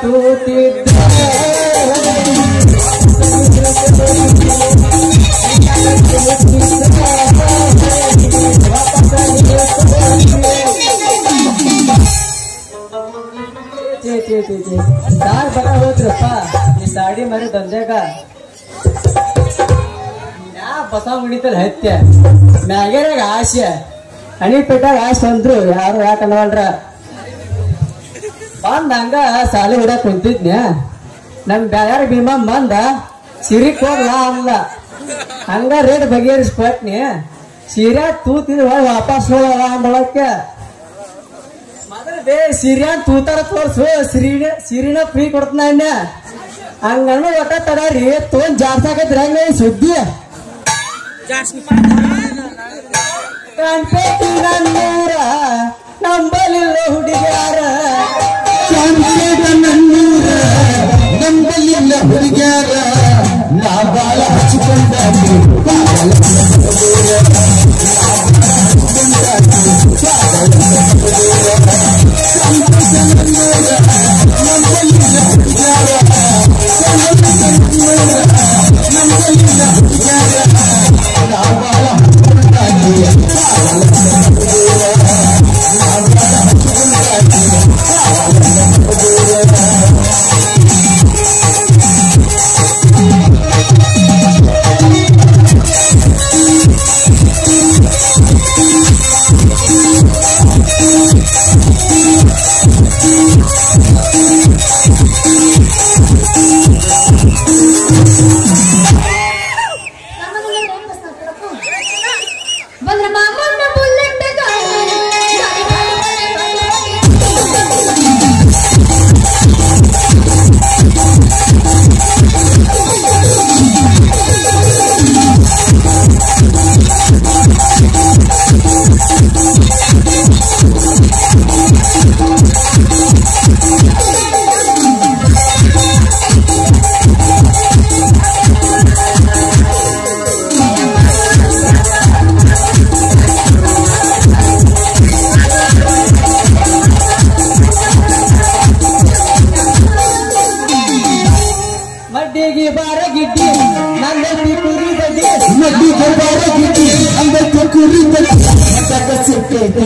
ತೂತಿದ್ದ ಛೇ ಛೇ ಛೇ ಛೇ ಸಾರ್ ಬರ ಹೋದ್ರಪ್ಪ ಈ ಸಾಡಿ ಮರಿ ದಂಧ್ಯಾಗ ಯಾ ಬಸ ಮುಡಿತಲ್ಲ ಹತ್ಯ ಮ್ಯಾಗೇರಾಗ ಆಸೆ ಹಣಿ ಪೆಟ್ಟಾಗ ಆಸೆ ಅಂದ್ರು ಯಾರು ಯಾಕೆ ಅನ್ನವಲ್ರ ಬಂದ ಹಂಗ ಸಾಲಿ ಹೊಡ್ಯಾಕ ಕುಂತಿದ್ನ್ಯ ನಮ್ ಬ್ಯಾರ ಭೀಮಾ ಬಂದ ಸಿರಿಕ್ ಹೋಗ್ಲಾ ಅಲ್ಲ ಹಂಗ ರೇಟ್ ಬಗೆಹರಿಸ್ಕೊಟ್ನಿ ಸೀರೆ ತೂತಿದ್ ಹೊಳ್ ವಾಪಸ್ ಹೋಗಲ್ಲ ಅಂದಳಕ್ಕೆ ಮೊದಲು ಬೇ ಸೀರೆ ತೂತಾರ ತೋರ್ಸು ಸಿರಿನ ಸಿರಿನ ಫ್ರೀ ಕೊಡ್ತಾನ ಇನ್ನ ಹಂಗಣ್ಣ ಒಟ್ಟ ತಡಾರಿ ತೊಗೊಂಡ್ ಜಾರ್ಸಾಕೈತ್ರಿ ಹಂಗ ಈ ಸುದ್ದಿ ಕಂಪೇಟಿ ನನ್ನೂರ ನಂಬಲಿಲ್ಲ ಹುಡುಗ್ಯಾರ ಕಾಂತೇಟ ನನ್ನೂರ ನಂಬಲಿಲ್ಲ ಹುಡುಗ್ಯಾರ ನಾ ಬಾಳ ಹಚ್ಚಿಕೊಂಡ ಬಂದ್ರ ಮಾಮನ್ನ ಬುಲೆಟ್ ಮಡ್ಡಿಗೆ ಬಾರ ಗಿಡ್ಡಿ ನನ್ನ ಕುರಿ ಬಡ್ಡಿ ನದಿ ಗರ್ಭಾರ ಗಿಟ್ಟಿ ಅಂಬತ್ತ ಕುರಿ ತಕ್ಕ ಸಿಟ್ಟೈತೆ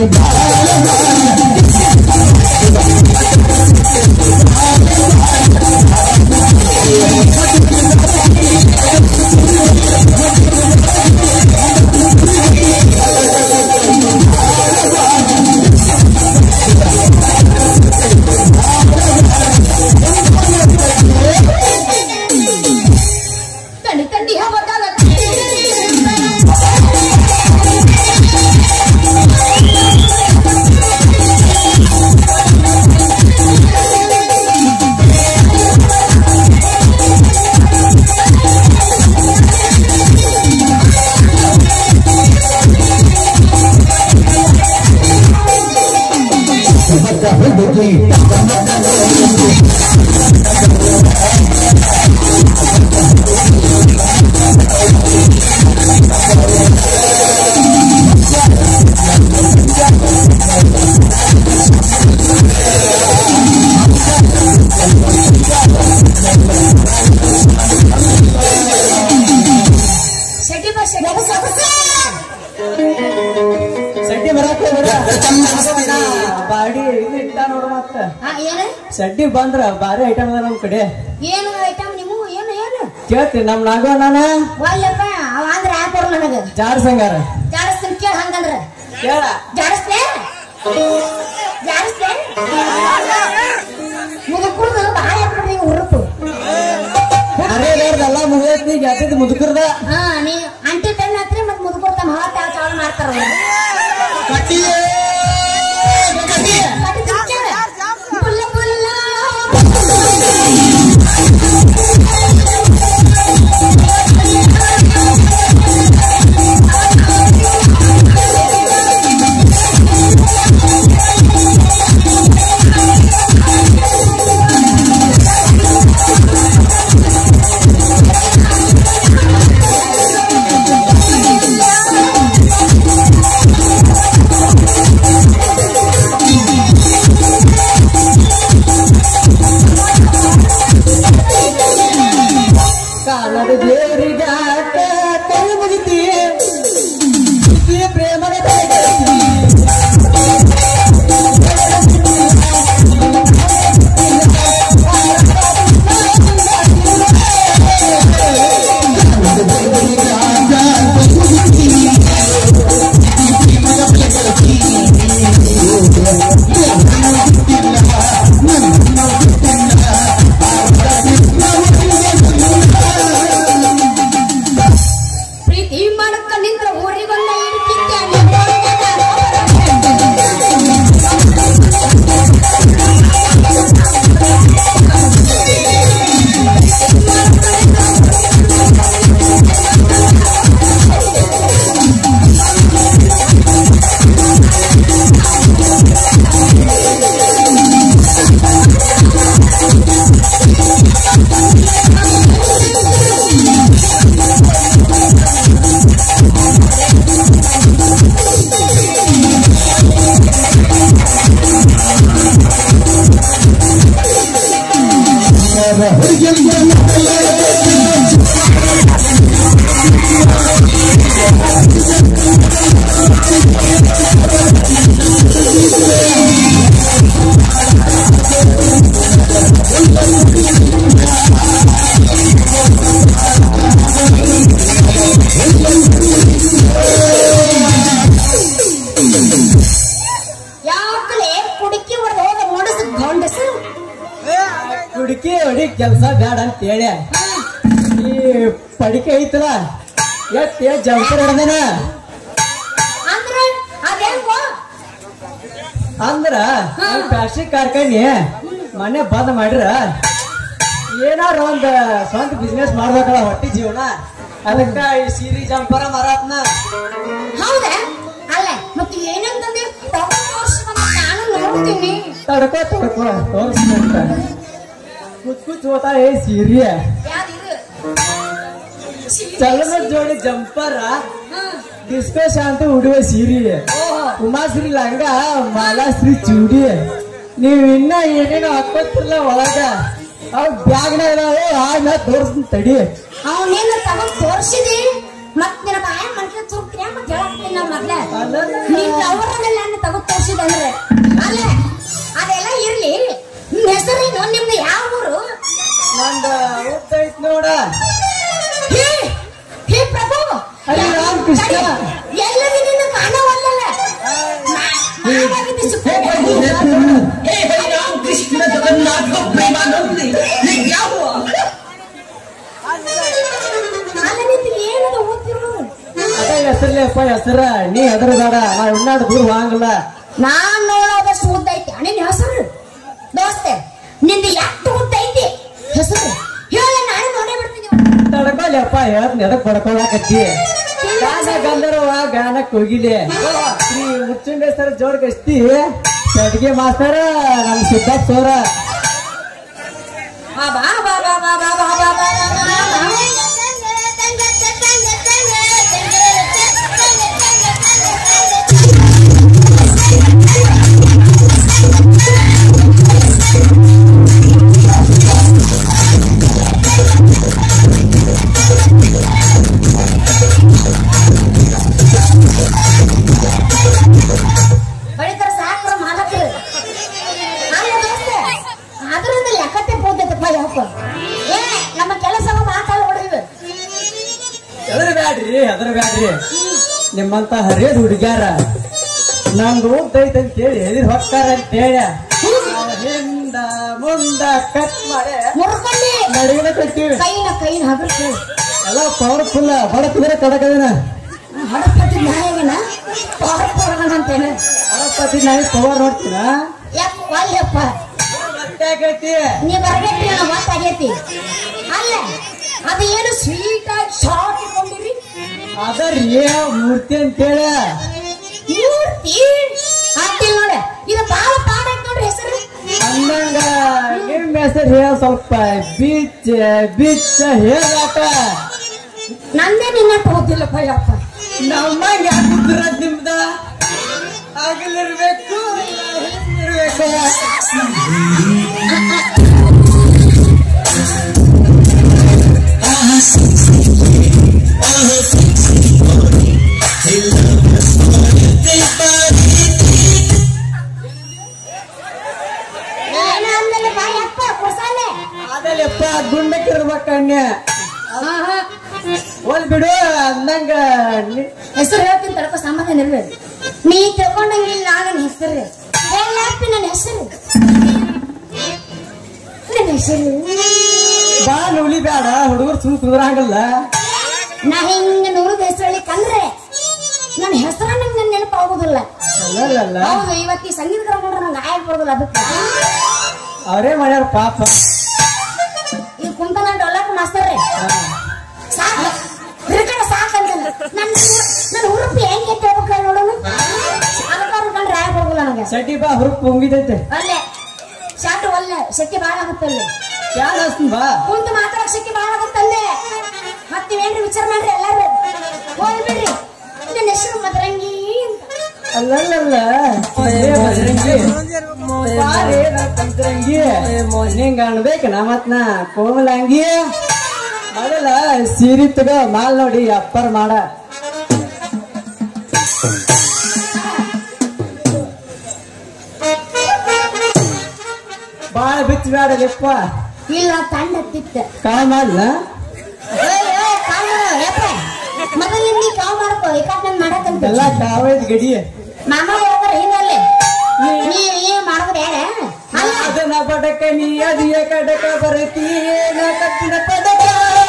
ತಂಡಿ ತಂಡಿ ಹಬ್ಬದಾಗ ಹುಡುಗಿ ಶೆಟ್ಟಿ ಬಸ್ ಶೆಟ್ಟಿ ಬಸ್ ಸಡ್ಡಿ ಬರಾಕ ಹೋಗ್ಬೇಡ ಬಾಡಿ ಇದು ಇಟ್ಟ ನೋಡ ಮತ್ತ ಹಾ ಏನ ಸಡ್ಡಿ ಬಂದ್ರ ಬಾರಿ ಐಟಮ್ ಅದ ನಮ್ ಕಡೆ ಏನು ಐಟಮ್ ನೀವು ಏನು ಏನು ಕೇಳ್ತಿ ನಮ್ ನಾಗವ ನಾನ ಒಲ್ಲಪ್ಪ ಅವ ಅಂದ್ರ ಯಾಕೆ ಬರು ನನಗ ಜಾರ್ ಸಂಗಾರ ಜಾಡಿಸ್ತೀನಿ ಕೇಳ ಹಂಗಂದ್ರ ಕೇಳ ಜಾಡಿಸ್ತೆ ಜಾಡಿಸ್ತೆ ಮುದುಕುರ್ದು ಬಾಳ ಹಾಕ್ಬಿಡ್ರಿ ಉರುಪು ಅರೇ ಎಲ್ಲ ಮುಗಿದೈತಿ ಜಾತಿದ್ ಮುದುಕರ್ದ ಹಾ ನೀ ಅಂಟಿ ಟೈಮ್ ಹತ್ರಿ ಮತ್ ಮುದುಕುರ್ ತಮ್ಮ ಹೊತ್ತ ಚಾಲು ಮಾಡ್ತಾರ ಅವ್ರು. ಕಟ್ಟಿಯೇ ಕಟ್ಟಿ ಕಟ್ಟಿ ತಿರ್ಗ್ಯಾರ. ಬುಲ್ಲ ಬುಲ್ಲ. ¡Vamos! ಯಾಕ ಕೈ ಮುಗಿತಿ ಪ್ರೀತಿಯ ಪ್ರೇಮದ ಕೈಗೆಳತಿ. ಪ್ರೀತಿ ಮಾಡಕ್ಕ ನಿಂತ್ರ ಊರಿಗೊಂದ ಇಡ್ತಿದ್ದೆ ಯಾಕಲೆ ಕುಡುಕಿ ಹೊಡೆದು ಹೋದ ಮೊಡಸು ಗಂಡಸರು ಹುಡುಕಿ ಹೊಡಿ ಕೆಲಸ ಬೇಡ ಅಂತ ಹೇಳಿ ಈ ಪಡಿಕೆ ಐತಲ್ಲ ಎಷ್ಟ್ ಎಷ್ಟ್ ಜಂಪರ್ ಹಿಡ್ದೇನ ಅಂದ್ರೆ ಅದೇಂಗೋ ಅಂದ್ರ ಪ್ಲಾಸ್ಟಿಕ್ ಕಾರ್ಖಾನೆ ಮನೆ ಬಂದ್ ಮಾಡಿರ ಏನಾರ ಒಂದ್ ಸ್ವಂತ ಬಿಸ್ನೆಸ್ ಮಾಡ್ಬೇಕಲ್ಲ ಹೊಟ್ಟಿ ಜೀವನ ಅದಕ್ಕ ಈ ಸೀರಿ ಜಂಪರ ಮರಾತ್ನ ಹೌದಾ ಅಲ್ಲ ಮತ್ತೆ ಏನಂತಂದ್ರೆ ತೋರ್ಸು ನಾನು ನೋಡ್ತೀನಿ ತಡ್ಕೋ ತಡ್ಕೋ ತೋರಿಸ್ಬೇಕ ಕುಚ್ ಕುಚ್ ಹೋತಾ ಏ ಸೀರಿ ಯಾವ್ದಿದು ಚಲನ ಜೋಡಿ ಜಂಪರ ಹ್ಮ್. ಡಿಸ್ಕೋ ಶಾಂತಿ ಉಡುವ ಸೀರಿ ಓಹೋ ಉಮಾಶ್ರೀ ಲಂಗ ಮಾಲಾಶ್ರೀ ಚೂಡಿ ನೀವ್ ಇನ್ನ ಏನೇನೋ ಹಾಕೋತಿರ್ಲ ಒಳಗ ಅವ್ ಬ್ಯಾಗ್ನ ಇದಾವೆ ಆಮೇಲೆ ತೋರಿಸ್ತೀನಿ ತಡಿ ಅವನೇನ ತಗೊಂಡ್ ತೋರ್ಸಿದಿ ಮತ್ ನಿನ್ನ ಬಾಯ ಮನ್ಕೆ ಚುರ್ಕ್ರಿ ಮತ್ ಹೇಳಕ್ತೀನಿ ನಾ ಮೊದ್ಲೆ ನೀವ್ ಅವರನ್ನೆಲ್ಲ ತಗೊಂಡ್ ತೋರ್ಸಿದಂದ್ರೆ ಅಲ್ಲ ಅದೆಲ್ಲ ಇರ್ಲಿ ನಿಮ್ ಹೆಸರೇನು ನಿಮ್ದು ಯಾವ ಊರು ನಂದ ಉದ್ದ ಐತ್ ನೋಡ ಹೇ ಹೇ ಪ್ರಭು ಅಲ್ಲಿ ರಾಮಕೃಷ್ಣ. ಎಲ್ಲರೂ ನಿನ್ನ ಕಾಣವಲ್ಲಲ್ಲ हे हरि राम कृष्ण जगन्नाथ को प्रेमानंद ये क्या हुआ ಅಲ್ಲ ನಿಂತು ಏನದು ಓದ್ತಿರು ಅದ ಹೆಸರ್ಲೇಪ್ಪ ಹೆಸರ ನೀ ಹೆದರ ಬೇಡ ನಾ ಉಣ್ಣಾಡ ದೂರ ಹೋಗಂಗಿಲ್ಲ ನಾನ್ ನೋಡೋದಷ್ಟು ಉದ್ದ ಐತಿ ನಿನ್ನ ಹೆಸರು ದೋಸ್ತೆ ನಿಂದು ಎಷ್ಟು ಉದ್ದ ಐತಿ ಹೆಸರು ಹೇಳ ನಾನು ನೋಡೇ ಬಿಡ್ತೀನಿ ತಡ್ಕೊಲ್ಲಪ್ಪ ಹೇಳ್ತೀನಿ ಎದಕ್ ಬಡ್ಕೊಳಕತ್ತಿ ಗಾನ ಗಂಧರ್ವ ಗಾನಕ್ ಹೋಗಿಲಿ ಶ್ರೀ ಮುಚ್ಚುಂಡೇಶ್ವರ ಜೋಡ್ ಗಸ್ತಿ ಅಡ್ಗೆ ಮಾಸ್ತರ ನಮ್ ಸಿದ್ಧಾರ್ಥ ಸೋರ ಬಾ ಬಾ ಬಾ ಬಾ ಬಾ ಬಾ ಬಾ ಬಾ ಬಾ ಬಾ ಬಾ ಬಾ. ಬಳಿಕರ ಸಾಕ್ರ ಮಾಲಕರು ಅಲ್ಲ ದೋಸ್ತೆ ಅದರಿಂದ ಲೆಕ್ಕತೆ ಪೋತೈತಪ್ಪ ಯಾಕ ಏ ನಮ್ಮ ಕೆಲಸ ಮಾತಾಡ ಹೊಡೆದಿವೆ ಹೆದರ್ ಬ್ಯಾಡ್ರಿ ಹೆದರ್ ಬ್ಯಾಡ್ರಿ ನಿಮ್ಮಂತ ಹರಿಯದ್ ಹುಡುಗ್ಯಾರ ನಮ್ದು ಉದ್ದೈತೆ ಅಂತ ಹೇಳಿ ಎದಿರ್ ಹೊಕ್ಕಾರ ಅಂತ ಹೇಳಿ ಹಿಂದ ಮುಂದ ಕಟ್ ಮಾಡಿ ಮುರ್ಕೊಂಡಿ ನಡುವಿನ ಕಟ್ತೀವಿ ಕೈನ ಕೈನ ಹಗರ್ತು ಎಲ್ಲ ಪವರ್ಫುಲ್ ಬಡಕಿದ್ರೆ ಕಡಕದಿನ ಹಡಪತಿ ನ್ಯಾಯಗನ ಪಾರ್ಪಡಗನ ಅಂತೇನೆ ಅರಪ್ಪತಿ ನಾಯಿ ಪವರ್ ನೋಡ್ತೀನ ಯಾಕೆ ಒಲ್ಲೆಪ್ಪ ಮತ್ತೆ ಯಾಕೈತಿ ನೀ ಬರಗಟ್ಟಿ ನನ್ನ ಮಾತಾಗೈತಿ ಅಲ್ಲ ಅದು ಏನು ಸ್ವೀಟ್ ಆಗಿ ಶಾರ್ಟ್ ಇಟ್ಕೊಂಡಿರಿ ಅದರಿ ಮೂರ್ತಿ ಅಂತೇಳಿ ಮೂರ್ತಿ ಆಗ್ತಿಲ್ಲ ನೋಡ ಇದು ಬಾಳ ಪಾಡ ಐತ್ ನೋಡ್ರಿ ಹೆಸರು ಅಂದಂಗ ನಿಮ್ ಹೆಸರು ಹೇಳ ಸ್ವಲ್ಪ ಬೀಚ್ ಬೀಚ್ ಹೇಳಾಟ ನಂದೇ ನಿನ್ನ ಹೋದಿಲ್ಲಪ್ಪ ಯಪ್ಪ ನಮ್ಮಂಗ ಯಾಕಿದ್ರ ನಿಮ್ದ ಆಗಲಿರ್ಬೇಕು ಇರ್ಬೇಕು Ah, sí, sí, ಬಿಡು ಅಂದಂಗ ನಿ- ಹೆಸರು ಹೇಳ್ತೀನಿ ತಡ್ಕೋ ಸಮಾಧಾನ ಇರ್ಬೇಕು ನೀ ತಿಳ್ಕೊಂಡಂಗಿಲ್ಲ ನನ್ನ ಹೆಸರು ಹೇಳಪ್ಪಿ ನನ್ನ ಹೆಸರು ನನ್ನ ಹೆಸರು ಬಾ ನುಲಿ ಬೇಡ ಹುಡುಗರು ಸುಮ್ ಕುಂದ್ರಂಗಲ್ಲ ನಾ ಹಿಂಗ ನೂರದ ಹೆಸರು ಕಂದ್ರೆ ನನ್ನ ಹೆಸರು ನಂಗೆ ನೆನಪಾಗೋದಿಲ್ಲ ಅಲ್ಲಲ್ಲ ಹೌದು ಇವತ್ತಿ ಸಂಗೀತ ಕರ್ಕೊಂಡ್ರೆ ನಂಗೆ ಆಯ್ ಬರೋದಿಲ್ಲ ಅದಕ್ಕೆ ಅವರೇ ಮಾಡ್ಯಾರ ಪಾಪ ಈಗ ಕುಂತ ನಾನು ಡೊಲಾಕ್ ಮಾಸ್ತರ್ ಸಾಕು ಹಿಡ್ಕೊಂಡ ಸಾಕಂತ ನನ್ನ ನನ್ನ ಹುರುಪಿ ಹೆಂಗೆ ಹೇಳ್ಬೇಕು ನೋಡೋಣ ಅದಕ್ಕೆ ಕಂಡ್ರೆ ಆಯ್ ಬರೋದಿಲ್ಲ ನನಗೆ ಸಡ್ಡಿ ಬಾ ಹುರುಪ್ ಮುಗಿದೈತೆ ಅಲ್ಲೇ ಶಾಟು ಒಲ್ಲೆ ಶಕ್ತಿ ಬಾಳ ಆಗುತ್ತಲ್ಲಿ ಯಾರು ಹಸ್ತೀನಿ ಬಾ ಕುಂತು ಮಾತಾಡಕ್ ಶಕ್ತಿ ಬಾಳ ಆಗುತ್ತಲ್ಲೇ ಮತ್ತೆ ನೀವೇನ್ರಿ ವಿಚಾರ ಮಾಡ್ರಿ ಎಲ್ಲಾರು ಹೋಗಿ ಬಿಡ್ರಿ ನನ್ನ ಹೆಸರು ಮದರಂಗಿ ಅಂತ ಅಲ್ಲಲ್ಲ ಏ ಬಜರಂಗಿ ಬಾರೇ ನಾ ಕಂತ್ರಂಗಿ ನಿಂಗ ಅನ್ಬೇಕ ನಾ ಮತ್ ನಾ ಕೋಮಲಂಗಿ ಮೊದಲ ಸೀರಿ ತಗೋ ಮಾಲ್ ನೋಡಿ ಅಪ್ಪರ್ ಮಾಡ ಬಾಳ ಬಿಚ್ಚ ಬೇಡ ಲೆಪ್ಪ ಇಲ್ಲ ತಂಡ ಹತ್ತಿತ್ತ ಕಾಲ್ ಮಾಡ್ಲ ಮೊದಲು ನೀ ಕಾವ್ ಮಾಡ್ಕೋ ಯಾಕಂತ ನನ್ ಮಾಡಕ್ಕಂತ ಎಲ್ಲ ಕಾವೈತ್ ಗಡಿ ಮಾಮ ಹೇಳ್ತಾರ ಹಿಂಗಲ್ಲಿ ನೀ ಏನ್ ಮಾಡೋದು ಬೇಡ ಅಲ್ಲ ಅದನ್ನ ಪಡಕ ನೀ ಅದಿಯ ಕಡಕ ಬರತಿ ನಾ ಕತ್ತಿನ ಪದಕ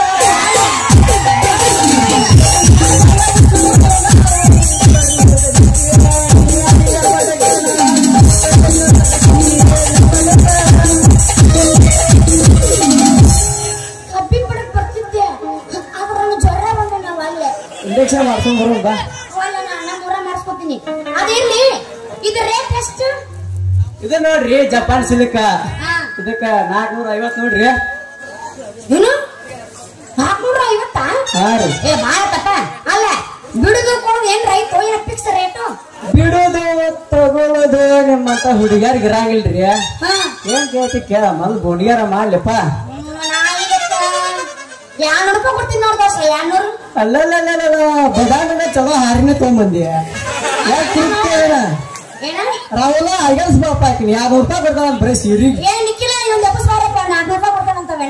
ಕಬ್ಬಿ ಪಡಕ್ ಬರ್ತಿದ್ದೆ ಆದ್ರ ನಂಗ್ ಜ್ವರ ಬಂದ ನಾವ್ ಅಲ್ಲೇ ಇಂಜೆಕ್ಷನ್ ಮಾಡ್ಕೊಂಡ್ ಬರೋಣ ಬಾ ಅಲ್ಲ ನಾ ನಮ್ಮ ಊರ ಮಾಡಿಸ್ಕೊತೀನಿ ಅದಿರ್ಲಿ ಇದು ರೇಟ್ ಎಷ್ಟು ಇದು ನೋಡ್ರಿ ಜಪಾನ್ ಸಿಲ್ಕ ಹಾ ಇದಕ್ಕ ನಾಲ್ಕನೂರ ಐವತ್ ನೋಡ್ರಿ ಏನು ನಾಲ್ಕನೂರ ಐವತ್ತಾ ಹಾ ರೀ ಏ ಬಾಳ ತಪ್ಪ ಅಲ್ಲ ಬಿಡುದು ಕೊಡೋದು ಏನ್ ರೈತ ಏನ ಫಿಕ್ಸ್ ರೇಟು ಬಿಡೋದು ತಗೊಳ್ಳೋದು ನಿಮ್ಮಂತ ಹುಡುಗಿಯರ್ಗ ಇರಂಗಿಲ್ರಿ ಹಾ ಏನ್ ಕೇಳ್ತಿ ಕೇಳ ಮೊದ್ಲು ಹುಡುಗಿಯರ ಮಾಡ್ಲಿಪ್ಪ ನಾ ಇದಕ್ಕ ಎರಡ್ನೂರು ರೂಪಾಯಿ ಕೊಡ್ತೀನಿ ನೋಡ್ ದೋಸ್ತ ಎರಡ್ನೂರು ಅಲ್ಲಲ್ಲಲ್ಲ ಬದಾಮಿನ ಚಲೋ ಹಾರಿನ ತಗೊಂಬಂದಿ ಯಾಕೆ ತಿರುಗ್ತೀರ ಏನ ರಾಹುಲ ಅಗಲ್ಸ್ ಬಾಪ ಹಾಕಿನಿ ಯಾರು ರೂಪಾಯಿ ಕೊಡ್ತಾವ ಬರೀ ಸೀರಿಗೆ ಏನ್ ನಿಕ್ಕಿಲ್ಲ ಇನ್ನೊಂದು ಎಪ್ಪಸ್ ಬಾರಪ್ಪ ನಾಲ್ಕು ರೂಪಾಯಿ ಕೊಡ್ತಾನಂತವೇನ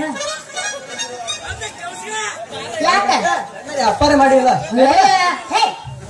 ಯಾಕ ವ್ಯಾಪಾರ ಮಾಡಿಲ್ಲ ಏ, ಹೇ,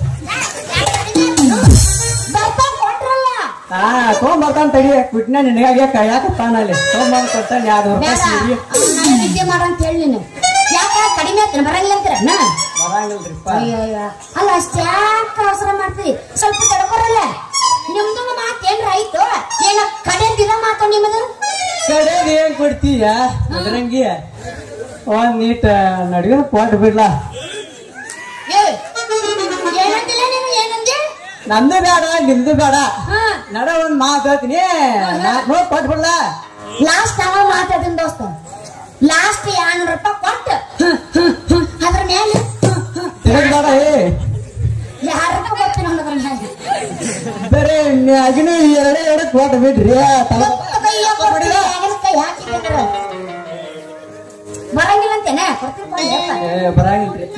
ಬರ್ತಾ ಕೊಟ್ರಲ್ಲ ಹಾ ತಗೊಂಬರ್ತಾನ ತಡಿ ಕುಟ್ನ ನಿನಗಾಗೆ ಕೈಯಾಕತ್ತಾನ ಅಲ್ಲಿ ತಗೊಂಬಂದ್ ಕೊಡ್ತಾನೆ ಯಾರು ರೂಪಾಯಿ ಬೇಡ ಸೀರೆ ಅವ್ನ್ ನನಗೆ ವಿದ್ಯೆ ಮಾಡ ಅಂತ ಹೇಳಿ ನೀನು ಯಾಕ ಕಡಿಮೆ ಆಯ್ತು ಬರಂಗಿಲ್ಲ ಅಂತೀರ ನಾ ಬರಂಗಿಲ್ರಿಪ್ಪ ಅಯ್ಯಯ್ಯ. ಅಲ್ಲ ಅಷ್ಟ್ಯಾಕ ಅವಸರ ಮಾಡ್ತೀರಿ ಸ್ವಲ್ಪ ತಡ್ಕೊರಲ್ಲ ನಿಮ್ದು ಮಾತು ಏನ್ರ ಆಯ್ತು ಏನ ಕಡೆ ದಿನ ಮಾತು ನಿಮ್ಮದು ಕಡೆಗೆ ಏನ್ ಕೊಡ್ತೀಯ ಅದ್ರಂಗಿ ಒಂದ್ ನೀಟ್ ನಡಿಗೆ ಕೊಟ್ ಬಿಡ್ಲ ಏ, ಏನಂದಿಲ್ಲ ನೀನು ಏನಂದೆ ನಂದು ಬೇಡ ನಿಮ್ದು ಬೇಡ ಹಾ ನಡ ಒಂದ್ ಮಾತು ಹೇಳ್ತೀನಿ ನಾಲ್ಕು ನೋಡಿ ಕೊಟ್ ಬಿಡ್ಲ ಲಾಸ್ಟ್ ನಾವ ಮಾತಾಡಿನ ದೋಸ್ತ ಲಾಸ್ಟ್ ಎರಡ್ನೂರು ರೂಪಾಯಿ ಕೊಟ್ಟು ಅದ್ರ ಮೇಲೆ ತಿರುಗ್ ಬೇಡ ಏ ಯಾರನ್ನ ಗೊತ್ತಿನ ಅದ್ರ ಮೇಲೆ ಬೇರೆ ಮ್ಯಾಗಿನ ಎರಡೇ ಎರಡು ಕೊಟ್ ಬಿಡ್ರಿ ತಲ ಒತ್ತು ಕೈಯ ಕೊಟ್ಟು ಮ್ಯಾಗಿನ ಕೈ ಹಾಕಿದ್ರೆ ಬರಂಗಿಲ್ಲ ಅಂತೇನೆ ಕೊಡ್ತೀನಿ ಬಂದೆಪ್ಪ. ಏ ಬರಂಗಿಲ್ರಿ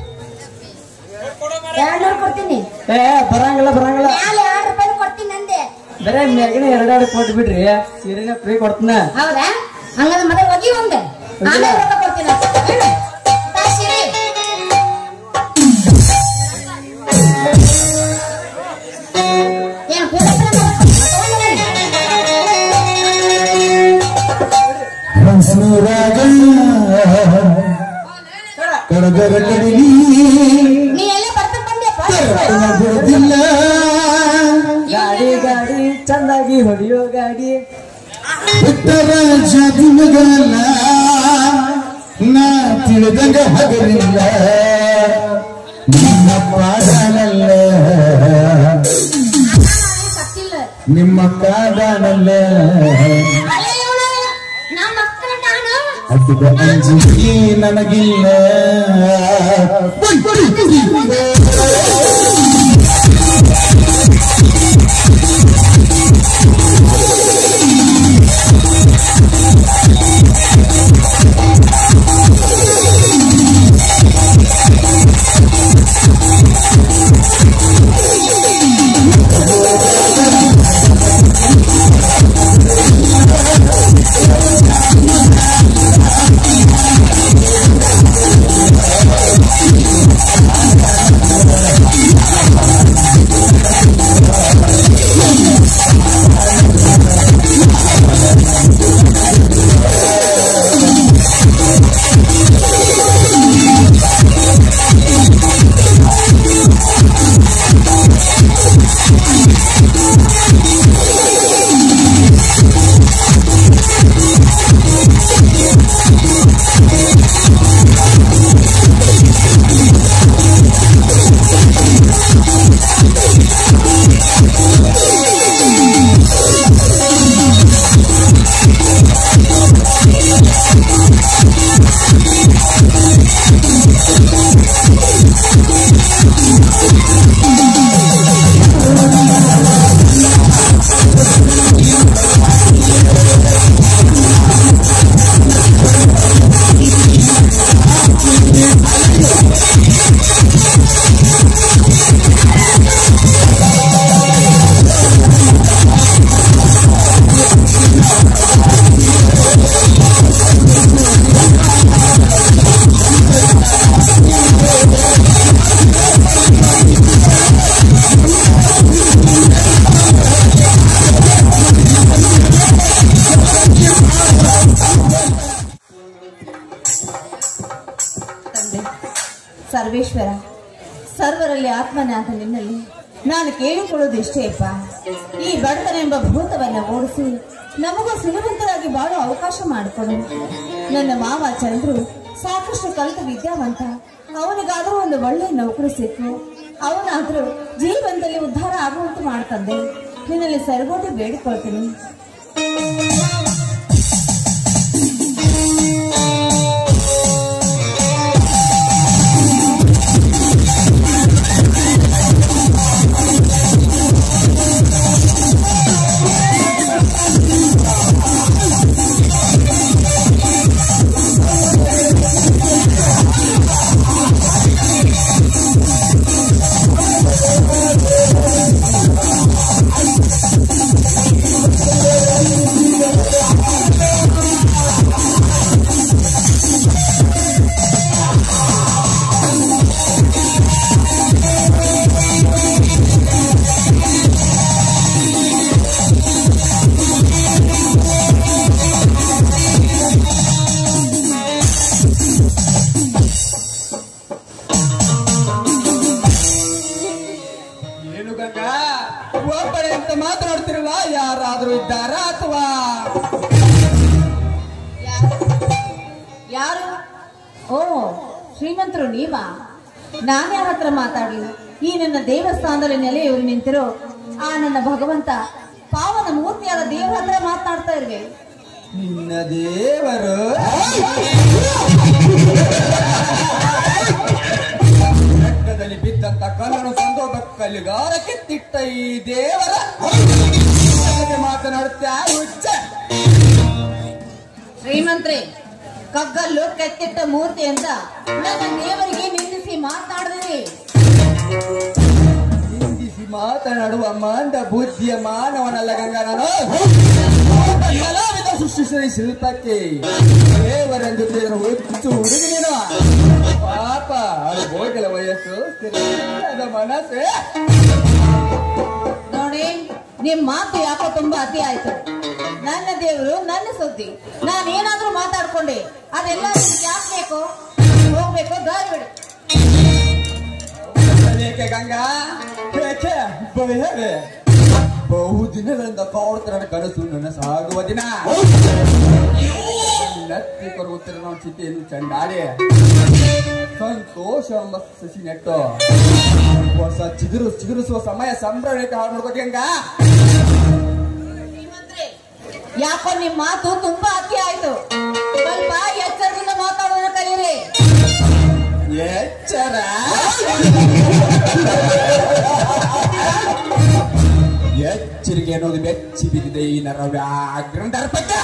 ಎರಡ್ನೂರು ಕೊಡ್ತೀನಿ ಏ ಬರಂಗಿಲ್ಲ ಬರಂಗಿಲ್ಲ ಮ್ಯಾಲೆ ಎರಡು ರೂಪಾಯಿ ಕೊಡ್ತೀನಿ ಅಂದೆ ಬೇರೆ ಮ್ಯಾಗಿನ ಎರಡೆರಡು ಕೊಟ್ ಬಿಡ್ರಿ ಸೀರೆನ ಫ್ರೀ ಕೊಡ್ತೀನ ಹೌದಾ ಹಂಗಂದ್ರೆ ಮೊದಲು ಒಗಿ ಒಂದೆ ಆಮೇಲೆ ರೊಕ್ಕ ಕೊಡ್ತೀನಿ ಹೇಳು. ತಾ ಸಿರಿ. ಏನು ಕೂದಲು ಹಸುರಾಗ ಕಡದರ ಕಡಲಿ ನೀ ಎಲ್ಲ ಬರ್ತಾ ಬಂದೆಪ್ಪ ಬಿಡುದಿಲ್ಲ ಗಾಡಿ ಗಾಡಿ ಚಂದಾಗಿ ಹೊಡಿಯೋ ಗಾಡಿ ಉತ್ತರ ಜಾತಿಮಗಲ್ಲ ನಾ ತಿಳಿದಂಗ ಹಗಲಿಲ್ಲ ನಿಮ್ಮ ಪಾದನಲ್ಲ ಸತ್ತಿಲ್ಲ ನಿಮ್ಮ ಕಾದಾನಲ್ಲ ಅಲ್ಲೇ ಇವ್ನು, ನಮ್ಮ ಮಕ್ಕಳ ನಾನು ಅದ್ದ ಅಂಜಿಕೆ ನನಗಿಲ್ಲ ಈಶ್ವರ ಸರ್ವರಲ್ಲಿ ಆತ್ಮನಾಥ ನಿನ್ನಲ್ಲಿ ನಾನು ಕೇಳಿಕೊಳ್ಳೋದು ಇಷ್ಟೇಪ್ಪ ಈ ಬಡತನ ಎಂಬ ಭೂತವನ್ನ ಓಡಿಸಿ ನಮಗೂ ಸಿರಿವಂತರಾಗಿ ಬಾಳೋ ಅವಕಾಶ ಮಾಡಿಕೊಡು ನನ್ನ ಮಾವ ಚಂದ್ರು ಸಾಕಷ್ಟು ಕಲಿತ ವಿದ್ಯಾವಂತ ಅವನಿಗಾದ್ರೂ ಒಂದು ಒಳ್ಳೆಯ ನೌಕರಿ ಸಿಕ್ಕು ಅವನಾದ್ರೂ ಜೀವನದಲ್ಲಿ ಉದ್ಧಾರ ಆಗುವಂತೆ ಮಾಡ್ತಂದೆ ನಿನ್ನಲ್ಲಿ ಸರಗೋಟಿ ಬೇಡಿಕೊಳ್ತೀನಿ ಏನು ಗಂಗಾ ಒಬ್ಬಳೆ ಅಂತ ಮಾತನಾಡ್ತಿರಲ್ಲ ಯಾರಾದ್ರೂ ಇದ್ದಾರಾ ಅಥವಾ ಯಾರು ಓ ಶ್ರೀಮಂತರು ನೀವಾ ನಾನ್ಯಾರ ಹತ್ರ ಮಾತಾಡ್ಲಿ ಈ ನನ್ನ ದೇವಸ್ಥಾನದಲ್ಲಿ ನೆಲೆಯವರು ನಿಂತಿರೋ ಆ ನನ್ನ ಭಗವಂತ ಪಾವನ ಮೂರ್ತಿಯಾದ ದೇವರ ಹತ್ರ ಮಾತನಾಡ್ತಾ ಇರುವೆ ನಿನ್ನ ದೇವರು ಬೆಟ್ಟದಲ್ಲಿ ಬಿದ್ದಂತ ಕಲ್ಲನ್ನು ತಂದೊಬ್ಬ ಕಲ್ಲಿಗಾರ ಕಿತ್ತಿಟ್ಟ ಈ ದೇವರ ಜೊತೆ ಮಾತನಾಡುತ್ತಾ ಹುಚ್ಚ ಶ್ರೀಮಂತ್ರಿ ಕಗ್ಗಲ್ಲು ಕೆತ್ತಿಟ್ಟ ಮೂರ್ತಿ ಅಂತ ನನ್ನ ದೇವರಿಗೆ ನಿಂದಿಸಿ ಮಾತನಾಡಿದಿರಿ ನಿಂದಿಸಿ ಮಾತನಾಡುವ ಮಾಂಡ ಬುದ್ಧಿಯ ಮಾನವನಲ್ಲ ಗಂಗಾ ನಾನು ಒಬ್ಬ ಕಲಾವಿದ ಸೃಷ್ಟಿಸಿದ ಈ ಶಿಲ್ಪಕ್ಕೆ ದೇವರೆಂದು ತಿಳಿದ ಹುಚ್ಚು ಹುಡುಗಿ ನೀನು ಪಾಪ ಅದು ಹೋಗಲ ವಯಸ್ಸು ಸ್ಥಿರದ ಮನಸ್ಸು ನೋಡಿ ನಿಮ್ ಮಾತು ಯಾಕೋ ತುಂಬಾ ಅತಿ ಆಯ್ತು ನನ್ನ ದೇವರು ನನ್ನ ಸುದ್ದಿ ನಾನೇನಾದ್ರೂ ಮಾತಾಡ್ಕೊಂಡೆ ಅದೆಲ್ಲ ನಿಮ್ಗೆ ಯಾಕೆ ಬೇಕು ಹೋಗ್ಬೇಕು ದಾರಿ ಬಿಡು ಏಕೆ ಗಂಗಾ ಏಕೆ ಬಯವೆ ಬಹು ದಿನಗಳಿಂದ ಕಾಡ್ತಿರೋ ಕನಸು ನನ್ನ ಸಾಗುವ ದಿನ ನತ್ತಿ ಕೊರಗುತ್ತಿರೋ ನಮ್ಮ ಸ್ಥಿತಿಯನ್ನು ಚಂಡಾಡಿ ಸಂತೋಷ ಎಂಬ ಸಸಿ ನೆಟ್ಟು ಹೊಸ ಚಿಗುರು ಚಿಗುರಿಸುವ ಸಮಯ ಸಂಭ್ರಮಕ್ಕೆ ಹಾಳು ಮಾಡ್ಕೋತಿ ಗಂಗಾ ಶ್ರೀಮಂತ್ರಿ, ಯಾಕೋ ನಿಮ್ ಮಾತು ತುಂಬಾ ಅತಿ ಆಯ್ತು ಸ್ವಲ್ಪ ಎಚ್ಚರದಿಂದ ಮಾತಾಡೋದನ್ನ ಕಲೀರಿ ಎಚ್ಚರ ಎಚ್ಚರಿಕೆ ಅನ್ನೋದು ಬೆಚ್ಚಿ ಬಿದ್ದಿದೆ ಈ ನರ ವ್ಯಾಗ್ರಂಥರ್ಪಕ್ಕೆ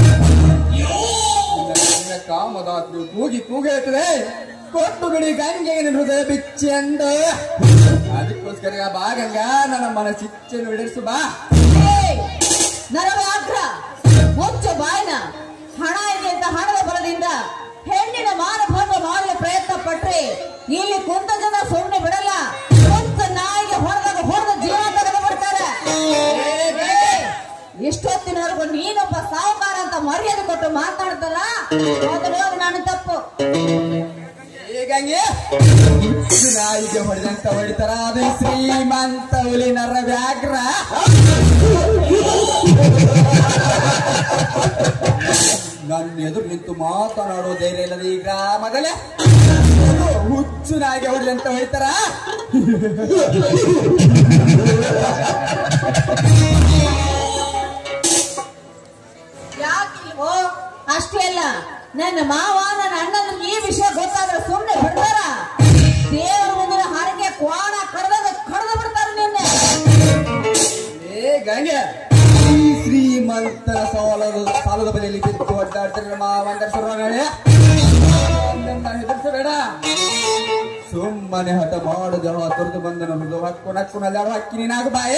ನಿನ್ನ ಕಾಮದಾತ್ರು ಕೂಗಿ ಕೂಗಿ ಹೇಳ್ತದೆ ಕೊಟ್ಟು ಬಿಡಿ ಗಂಗೆಗೆ ನಿನ್ನ ಹೃದಯ ಬಿಚ್ಚಿ ಅಂದು ಅದಕ್ಕೋಸ್ಕರ ಬಾ ಗಂಗಾ ನನ್ನ ಮನಸ್ಸಿಚ್ಚನ್ನು ಬಿಡಿಸು ಬಾ ಏಯ್, ನರವ್ಯಾಘ್ರ ಮುಚ್ಚು ಬಾಯ್ನ ಹಣ ಇದೆ ಅಂತ ಹಣದ ಬಲದಿಂದ ಹೆಣ್ಣಿನ ಮಾನಭಂಗ ಮಾಡಲು ಪ್ರಯತ್ನ ಪಟ್ರೆ ಇಲ್ಲಿ ಕುಂತ ಜನ ಸುಮ್ಮನೆ ಬಿಡಲ್ಲ ಕುಂತ ನಾಯಿಗೆ ಹೊಡೆದಾಗ ಹೊಡೆದ ಜೀವ ತೆಗೆದು ಬಿಡ್ತಾರೆ ಏಯ್, ಇಷ್ಟೊತ್ತಿನವರೆಗೂ ನೀನೊಬ್ಬ ಸಾಹುಕಾರ ಅಂತ ಮರ್ಯಾದೆ ಕೊಟ್ಟು ಮಾತಾಡ್ತಲ್ಲ ಮೊದಲು ಅದು ನನ್ನ ತಪ್ಪು ಈ ಗಂಗೆ ಹುಚ್ಚು ನಾಯಿಗೆ ಹೊಡೆದಂತ ಹೊಡಿತಾರ ಅದು ಶ್ರೀಮಂತ ಹುಲಿ ನರ ವ್ಯಾಘ್ರ ನನ್ನ ಎದುರು ನಿಂತು ಮಾತನಾಡೋ ಧೈರ್ಯ ಇಲ್ಲದ ಈ ಗ್ರಾಮದಲ್ಲೇ ಅದು ಹುಚ್ಚು ನಾಯಿಗೆ ಹೊಡೆದಂತ ಹೊಡಿತಾರ ಯಾಕಿಲ್ವೋ ಅಷ್ಟೇ ಅಲ್ಲ ನನ್ನ ಮಾವ ನನ್ನ ಅಣ್ಣನಿಗೆ ಈ ವಿಷಯ ಗೊತ್ತಾದ್ರೆ ಸುಮ್ಮನೆ ಬಿಡ್ತಾರ ದೇವರ ಮುಂದಿನ ಹರಕೆ ಕ್ವಾಣ ಕಡ್ದಾಗ ಕಡ್ದು ಬಿಡ್ತಾರ ನಿನ್ನೆ ಏ ಗಂಗೆ ಈ ಶ್ರೀಮಂತರ ಸಾಲದ ಸಾಲದ ಬದಿಯಲ್ಲಿ ಬಿದ್ದು ಒಡ್ಡಾಡ್ತಾರೆ ಮಾವಂದರ ಸರ್ವಗಳೇ ನನ್ನ ಹೆದರ್ಸಬೇಡ ಸುಮ್ಮನೆ ಹಠ ಮಾಡುದ ತುರಿದು ಬಂದ ನಮ್ಮದು ಹಕ್ಕು ನಕ್ಕು ನಲ್ಲಾಡು ಹಕ್ಕಿ ನೀನಾಗ ಬಾಯ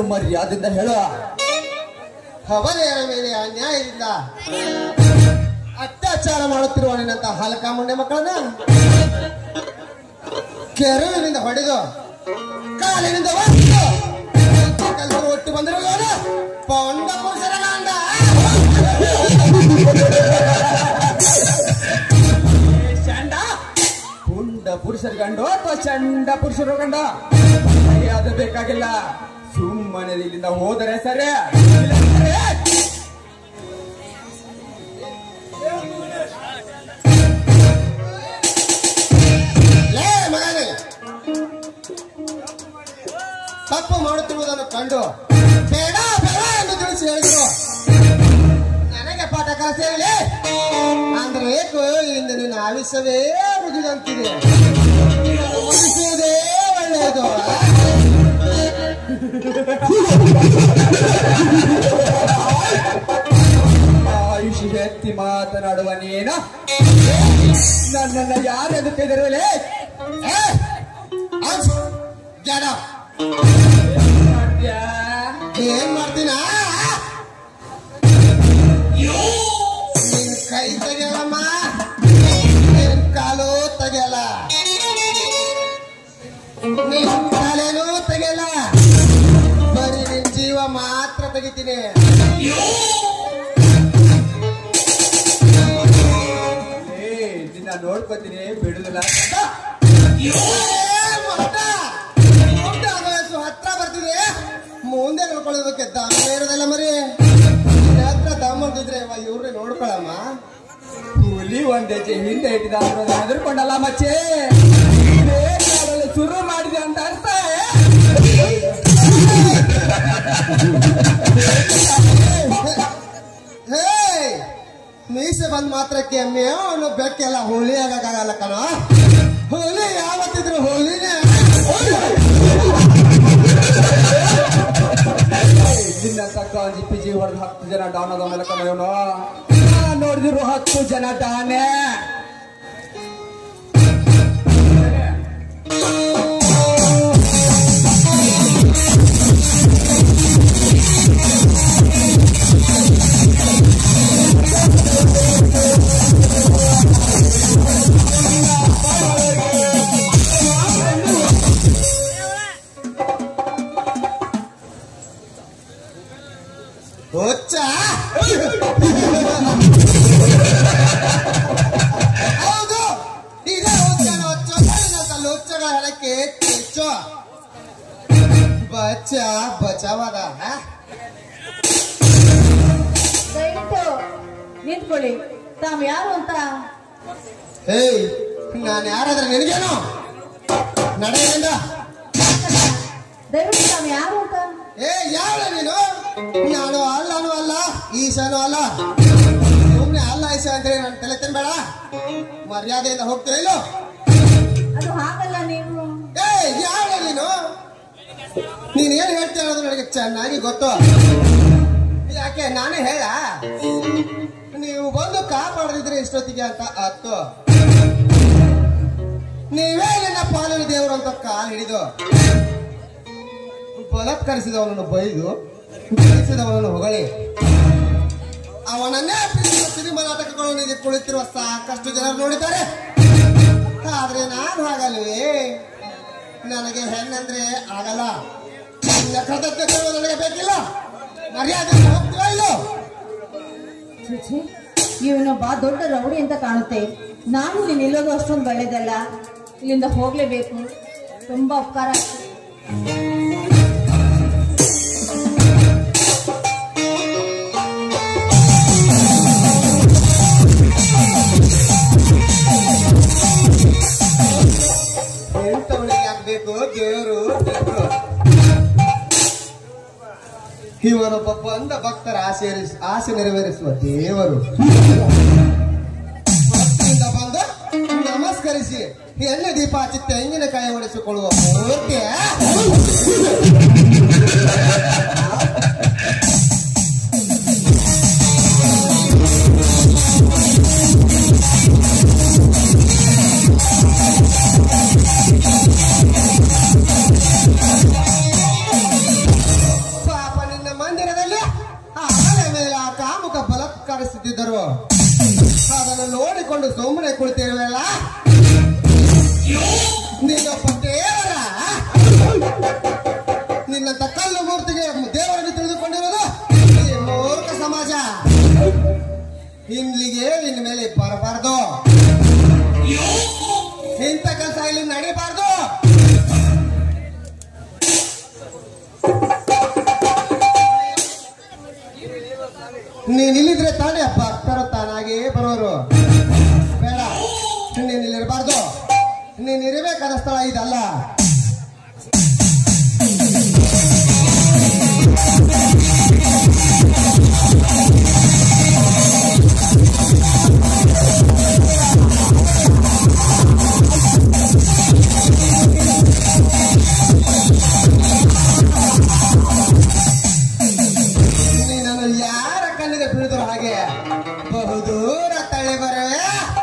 ಮರ್ಯಾದಿಂದ ಹೇಳು ಹವನೆಯರ ಮೇಲೆ ಅನ್ಯಾಯದಿಂದ ಅತ್ಯಾಚಾರ ಮಾಡುತ್ತಿರುವ ನಿನ್ನಂತ ಹಲಕ ಮುಂಡೆ ಮಕ್ಕಳನ್ನ ಕೆರವಿನಿಂದ ಹೊಡೆದು ಕಾಲಿನಿಂದ ಒತ್ತು ಕಲ್ಪರು ಒಟ್ಟು ಬಂದಿರುವವನು ಪೌಂಡ ಪುರುಷರ ಗಂಡ. ಚಂಡ ಪುಂಡ ಪುರುಷರ ಗಂಡು ಅಥವಾ ಚಂಡ ಪುರುಷರ ಗಂಡ ಅದು ಬೇಕಾಗಿಲ್ಲ ಸುಮ್ಮನೆ ಇಲ್ಲಿಂದ ಹೋದರೆ ಸರಿ ಇಲ್ಲಾಂದ್ರೆ ಲೇ ಮಗನೇ ತಪ್ಪು ಮಾಡುತ್ತಿರುವುದನ್ನು ಕಂಡು ಬೇಡ ಬೇಡ ಎಂದು ತಿಳಿಸಿ ಹೇಳಿದರು ನನಗೆ ಪಾಠ ಕಲಿಸಲಿ ಅಂದ್ರೆ ಏಕು ಇಂದು ನಿನ್ನ ಆವಿಷ್ಯವೇ ಮುಗಿದಂತಿದೆ ಮುಗಿಸುವುದೇ ಒಳ್ಳೆಯದು ಆಯುಷ್ ಎತ್ತಿ ಮಾತನಾಡುವ ನೀನು ನನ್ನನ್ನ ಯಾರು ಎದುತ್ತಿದಿರಲೇ ಏ, ಅಜ್ಜ್, get up. ಏನ್ ಮಾಡ್ತೀನ ನಿನ್ ಕೈ ತೆಗಿಯಲ್ಲಮ್ಮ ನಿನ್ ಕಾಲು ತೆಗಿಯಲ್ಲ ನಿನ್ ತಲೆನೂ ತೆಗಿಯಲ್ಲ ಬರೀ ನಿನ್ ಜೀವ ಮಾತ್ರ ತೆಗಿತೀನಿ ಏ ನಿನ್ನ ನೋಡ್ಕೊತೀನಿ ಬಿಡುದಿಲ್ಲ ಏ, ಮೊಟ್ಟ! ಮೊಟ್ಟ ವಯಸ್ಸು ಹತ್ರ ಬರ್ತಿದೆ ಮುಂದೆ ನೋಡ್ಕೊಳ್ಳೋದಕ್ಕೆ ದಮ್ಮ ಇರೋದಲ್ಲ ಮರಿ ನಿನ್ ಹತ್ರ ದಮ್ ಅಂತಿದ್ರೆ ಇವ್ರನ್ನೇ ನೋಡ್ಕೊಳಮ್ಮ ಹುಲಿ ಒಂದ್ ಹೆಜ್ಜೆ ಹಿಂದೆ ಇಟ್ಟಿದ ಅನ್ನೋದು ಹೆದರ್ಕೊಂಡಲ್ಲ ಮಚ್ಚೆ ಬೇಕಾಡಲು ಶುರು ಮಾಡಿದೆ ಅಂತ ಅರ್ಥ ಹೇ ಮೀಸೆ ಬಂದ್ ಮಾತ್ರಕ್ಕೆ ಮೇವು ಅನ್ನೋ ಬೆಕ್ಕೆಲ್ಲ ಹುಲಿ ಆಗಕ್ಕಾಗಲ್ಲ ಕಣ ಹುಲಿ ಯಾವತ್ತಿದ್ರು ಹುಲಿನೇ ನಿನ್ನ ತಕ್ಕ ಒಂದ್ ಪಿಜಿ ಹೊಡೆದು ಹತ್ತು ಜನ ಡಾನ್ ಅದ ಮೇಲೆ ಕಣ ಇವನು ನೋಡಿದ್ರು ಹತ್ತು ಜನ ಡಾನೆ ಹುಚ್ಚ ಹೌದು ಇದೇ ಹುಚ್ಚನ ಹುಚ್ಚ ನಿನ್ನಂತ ಹುಚ್ಚಗಳ ಹಣಕ್ಕೆ ಹೆಚ್ಚು ಬಚ್ಚ ಬಚಾವದ ಹಾ? ದಯವಿಟ್ಟು ನಿಂತ್ಕೊಳ್ಳಿ ತಾವು ಯಾರು ಅಂತ ಹೇಯ್ ನಾನು ಯಾರಾದ್ರೆ ನಿನಗೇನು ನಡೆಯಿಂದ ದಯವಿಟ್ಟು ತಾವು ಯಾರು ಅಂತ ಏ ಯಾವ ನೀನು ನಾನು ಅಲ್ಲನೂ ಅಲ್ಲ ಈಶನೂ ಅಲ್ಲ ಸುಮ್ನೆ ಅಲ್ಲ ಈಶ ಅಂದ್ರೆ ನಾನು ತಲೆ ತಿನ್ಬೇಡ ಮರ್ಯಾದೆಯಿಂದ ಹೋಗ್ತೀರ ಇಲ್ಲೋ ಅದು ಹಾಗಲ್ಲ ನೀವು ಏ ಯಾವ ನೀನು ನೀನ್ ಏನ್ ಹೇಳ್ತೀಯ ಅನ್ನೋದು ನನಗೆ ಚೆನ್ನಾಗಿ ಗೊತ್ತು ಯಾಕೆ ನಾನೇ ಹೇಳ ನೀವು ಬಂದು ಕಾಪಾಡದಿದ್ರೆ ಇಷ್ಟೊತ್ತಿಗೆ ಅಂತ ಅತ್ತು ನೀವೇ ನನ್ನ ಪಾಲನೆ ದೇವರು ಅಂತ ಕಾಲು ಹಿಡಿದು ಬಲತ್ಕರಿಸಿದವನನ್ನು ಬೈದು ಬಯಸಿದವನನ್ನು ಹೊಗಳಿ ಅವನನ್ನೇ ಪ್ರೀತಿಸುವ ಸಿನಿಮಾ ನಾಟಕಗಳು ನೀಡಿ ಕುಳಿತಿರುವ ಸಾಕಷ್ಟು ಜನರು ನೋಡಿದ್ದಾರೆ ಆದ್ರೆ ನಾನು ಹಾಗಲ್ವೇ ನನಗೆ ಹೆಣ್ಣಂದ್ರೆ ಆಗಲ್ಲ ನಿನ್ನ ಕೃತಜ್ಞತೆಗಳು ನನಗೆ ಬೇಕಿಲ್ಲ ಮರ್ಯಾದೆ ಹೋಗ್ತೀವ ಇಲ್ಲೋ ಛೀ, ಇವನೊಬ್ಬ ದೊಡ್ಡ ರೌಡಿ ಅಂತ ಕಾಣುತ್ತೆ ನಾನು ನೀನು ನಿಲ್ಲೋದು ಅಷ್ಟೊಂದು ಒಳ್ಳೇದಲ್ಲ ಇಲ್ಲಿಂದ ಹೋಗ್ಲೇಬೇಕು ತುಂಬಾ ಉಪಕಾರ ಆಗ್ತದೆ. ಎಂತವಳಿಗೆ ಆಗ್ಬೇಕು ದೇವರು ದೇವರು ಇವನೊಬ್ಬ ಬಂದ ಭಕ್ತರ ಆಸೆ ಆಸೆ ನೆರವೇರಿಸುವ ದೇವರು ಭಕ್ತಿಯಿಂದ ಬಂದು ನಮಸ್ಕರಿಸಿ ಎಣ್ಣೆ ದೀಪ ಹಚ್ಚಿ ತೆಂಗಿನಕಾಯಿ ಹೊಡೆಸಿಕೊಳ್ಳುವ ಮೂರ್ತಿ ಅದನ್ನು ನೋಡಿಕೊಂಡು ಸುಮ್ಮನೆ ಕುಳಿತಿರುವಲ್ಲ ನೀನೊಬ್ಬ ದೇವರ ನಿನ್ನಂತ ಕಲ್ಲು ಮೂರ್ತಿಗೆ ದೇವರನ್ನು ತಿಳಿದುಕೊಂಡಿರೋದು ಈ ಮೂರ್ಖ ಸಮಾಜ ಇಲ್ಲಿಗೆ ಇನ್ ಮೇಲೆ ಬರಬಾರ್ದು ಇಂಥ ಕೆಲಸ ಇಲ್ಲಿ ನಡೀಬಾರ್ದು ನೀನ್ ಇಲ್ಲಿದ್ರೆ ತಾನೇ ಭಕ್ತರು ತಾನಾಗೇ ಬರೋರು ಬೇಡ ನೀನ್ ಇಲ್ಲಿರಬಾರ್ದು ನೀನ್ ಇರಬೇಕಾದ ಸ್ಥಳ ಇದಲ್ಲ ನೀನನ್ನು ಯಾರ ಕಣ್ಣಿಗೆ ಬೀಳಿದ್ರು ಹಾಗೆ ಬಹುದೂರ ತಳ್ಳಿ ಬರವೆ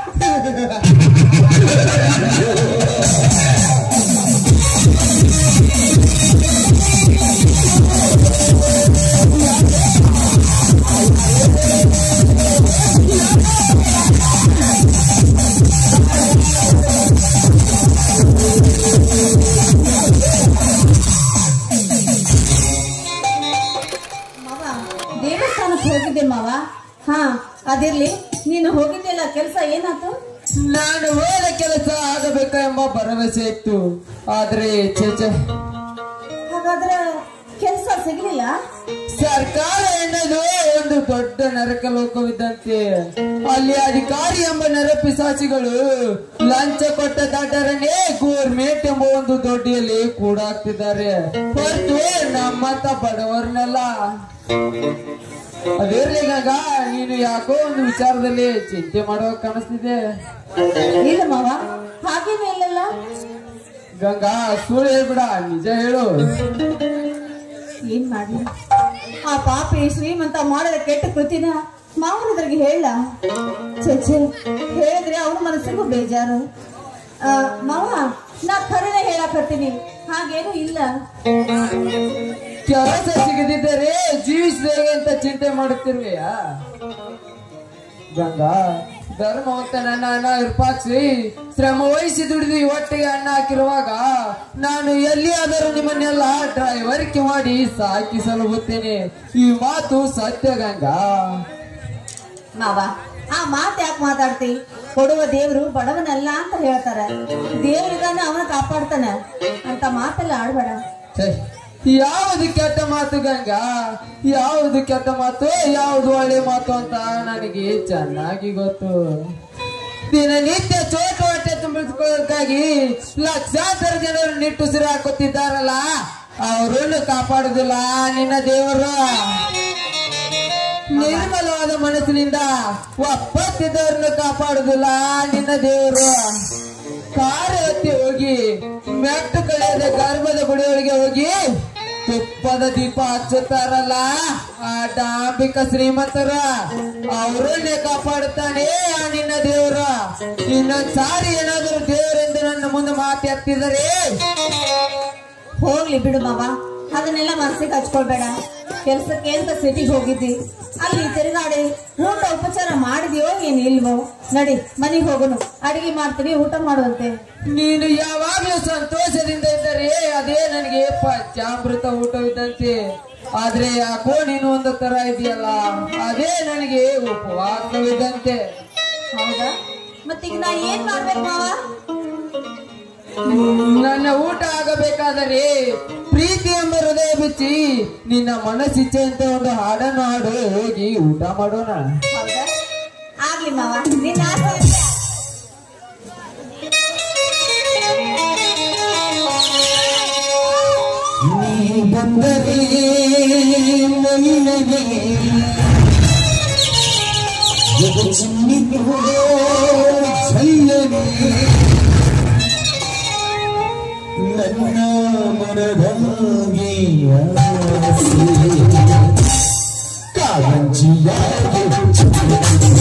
ಮಾವ ದೇವಸ್ಥಾನಕ್ಕೆ ಹೋಗಿದ್ದೆ ಮಾವ ಹಾ ಅದಿರ್ಲಿ ನೀನು ಹೋಗಿದ್ದೆಲ್ಲ ಕೆಲಸ ಏನಾಯ್ತು ನಾನು ಹೋದ ಕೆಲಸ ಆಗಬೇಕು ಎಂಬ ಭರವಸೆ ಇತ್ತು ಆದ್ರೆ ಚೇಚೆ ಹಾಗಾದ್ರೆ ಕೆಲಸ ಸಿಗ್ಲಿಲ್ಲ ಸರ್ಕಾರ ಎನ್ನೋದು ಒಂದು ದೊಡ್ಡ ನರಕ ಲೋಕವಿದ್ದಂತೆ ಅಲ್ಲಿ ಅಧಿಕಾರಿ ಎಂಬ ನರಪಿಸಾಚಿಗಳು ಲಂಚ ಕೊಟ್ಟ ದಾಟರನ್ನೇ ಗೋರ್ಮೆಂಟ್ ಎಂಬ ಒಂದು ದೊಡ್ಡಿಯಲ್ಲಿ ಕೂಡಾಕ್ತಿದ್ದಾರೆ ಹೊರತು ನಮ್ಮಂತ ಬಡವರನ್ನೆಲ್ಲ ಅದಿರ್ಲಿಲ್ಲ ನೀನು ಯಾಕೋ ಒಂದು ವಿಚಾರದಲ್ಲಿ ಚಿಂತೆ ಮಾಡುವ ಕಾಣಿಸ್ತಿದೆ ಇಲ್ಲ ಮಾವ ಹಾಗೇನೇ ಇಲ್ಲಲ್ಲ ಗಂಗಾ ಸುಳ್ಳು ಹೇಳ್ಬಿಡ ನಿಜ ಹೇಳು ಏನ್ ಮಾಡ್ಲಿ ಆ ಪಾಪಿ ಶ್ರೀಮಂತ ಮಾಡಿದ ಕೆಟ್ಟ ಕೃತಿನ ಮಾವನದ್ರಿಗೆ ಹೇಳ ಚೇಚೆ ಹೇಳಿದ್ರೆ ಅವನ ಮನಸ್ಸಿಗೂ ಬೇಜಾರು ಆ, ಮಾವ ನಾ ಖರೇನೆ ಹೇಳಕತ್ತೀನಿ ಹಾಗೇನು ಇಲ್ಲ ಕೆಲಸ ಸಿಗದಿದ್ದರೆ ಜೀವಿಸಿದೇವೆ ಅಂತ ಚಿಂತೆ ಮಾಡುತ್ತಿರುವೆಯಾ ಗಂಗಾ ಧರ್ಮವಂತ ನನ್ನ ಅಣ್ಣ ವಿರೂಪಾಕ್ಷಿ ಶ್ರಮ ವಹಿಸಿ ದುಡಿದು ಈ ಹೊಟ್ಟೆಗೆ ಅನ್ನ ಹಾಕಿರುವಾಗ ನಾನು ಎಲ್ಲಿಯಾದರೂ ನಿಮ್ಮನ್ನೆಲ್ಲ ಡ್ರೈವರ್ಗೆ ಮಾಡಿ ಸಾಕಿ ಸಲಹುತ್ತೇನೆ ಈ ಮಾತು ಸತ್ಯ ಗಂಗಾ ಮಾವ ಆ ಮಾತ್ ಯಾಕೆ ಮಾತಾಡ್ತಿ ಕೊಡುವ ದೇವ್ರು ಬಡವನಲ್ಲ ಅಂತ ಹೇಳ್ತಾರೆ ದೇವ್ರಿಗಾನ ಅವನ ಕಾಪಾಡ್ತಾನೆ ಅಂತ ಮಾತೆಲ್ಲ ಆಡ್ಬೇಡ ಛೆ, ಯಾವುದು ಕೆಟ್ಟ ಮಾತು ಗಂಗಾ ಯಾವುದು ಕೆಟ್ಟ ಮಾತು ಯಾವುದು ಒಳ್ಳೆ ಮಾತು ಅಂತ ನನಗೆ ಚೆನ್ನಾಗಿ ಗೊತ್ತು ದಿನನಿತ್ಯ ಚೋಟ ಹೊಟ್ಟೆ ತುಂಬಿಸ್ಕೊಳ್ಳೋದಕ್ಕಾಗಿ ಲಕ್ಷಾಂತರ ಜನರು ನಿಟ್ಟುಸಿರು ಹಾಕುತ್ತಿದ್ದಾರಲ್ಲ ಅವರನ್ನು ಕಾಪಾಡುದಿಲ್ಲ ನಿನ್ನ ದೇವರು ನಿರ್ಮಲವಾದ ಮನಸ್ಸಿನಿಂದ ಒಪ್ಪತ್ತಿದ್ದವರನ್ನು ಕಾಪಾಡುದಿಲ್ಲ ನಿನ್ನ ದೇವರು ಕಾರು ಹತ್ತಿ ಹೋಗಿ ಮೆಟ್ಟು ಕಳೆಯದ ಗರ್ಭದ ಗುಡಿಯೊಳಗೆ ಹೋಗಿ ತುಪ್ಪದ ದೀಪ ಹಚ್ಚುತ್ತಾರಲ್ಲ ಆ ಡಾಂಬಿಕ ಶ್ರೀಮಂತರ ಅವರನ್ನೇ ಕಾಪಾಡುತ್ತಾನೆ ಆ ನಿನ್ನ ದೇವರ ಇನ್ನೊಂದ್ ಸಾರಿ ಏನಾದರೂ ದೇವರೆಂದು ನನ್ನ ಮುಂದೆ ಮಾತು ಎತ್ತಿದರೆ ಹೋಗ್ಲಿ ಬಿಡು ಮಾವ ಅದನ್ನೆಲ್ಲ ಮನಸ್ಸಿಗೆ ಹಚ್ಕೊಳ್ಬೇಡ ಕೆಲ್ಸಕ್ಕೆ ಅಂತ ಸಿಟಿಗೆ ಹೋಗಿದ್ದಿ ಅಲ್ಲಿ ತಿರುಗಾಡಿ ಊಟ ಉಪಚಾರ ಮಾಡಿದ್ಯೋ ಏನ್ ಇಲ್ವೋ ನಡಿ ಮನೆಗೆ ಹೋಗೋನು ಅಡಿಗೆ ಮಾಡ್ತೀನಿ ಊಟ ಮಾಡುವಂತೆ ನೀನು ಯಾವಾಗ್ಲೂ ಸಂತೋಷದಿಂದ ಇದ್ದರೆ ಅದೇ ನನಗೆ ಪಂಚಾಮೃತ ಊಟವಿದ್ದಂತೆ ಆದ್ರೆ ಯಾಕೋ ನೀನು ಒಂದು ತರ ಇದೆಯಲ್ಲ ಅದೇ ನನಗೆ ಉಪವಾಸವಿದ್ದಂತೆ ಹೌದಾ ಮತ್ತೀಗ ನಾ ಏನ್ ಮಾಡ್ಬೇಕು ಮಾವ ನನ್ನ ಊಟ ಆಗಬೇಕಾದರೆ ಪ್ರೀತಿ ಎಂಬ ಹೃದಯ ಬಿಚ್ಚಿ ನಿನ್ನ ಮನಸ್ಸಿಚ್ಛೆಯಂತೆ ಒಂದು ಹಾಡನ್ನು ಹಾಡು ಹೋಗಿ ಊಟ ಮಾಡೋಣ ಹೌದಾ ಆಗ್ಲಿ ಮಾವ ನಿನ್ನ ಆಸೆ ಅಷ್ಟೇ. ನೀ ಬಂದರೆ ಮನಿನಗೆ ಎದೆ ಚಿಮ್ಮಿತು ಚಲ್ಲನೆ ನನ್ನ ಮನದಾಗೆ ಆಸೆ ಕಾರಂಜಿಯಾಗಿ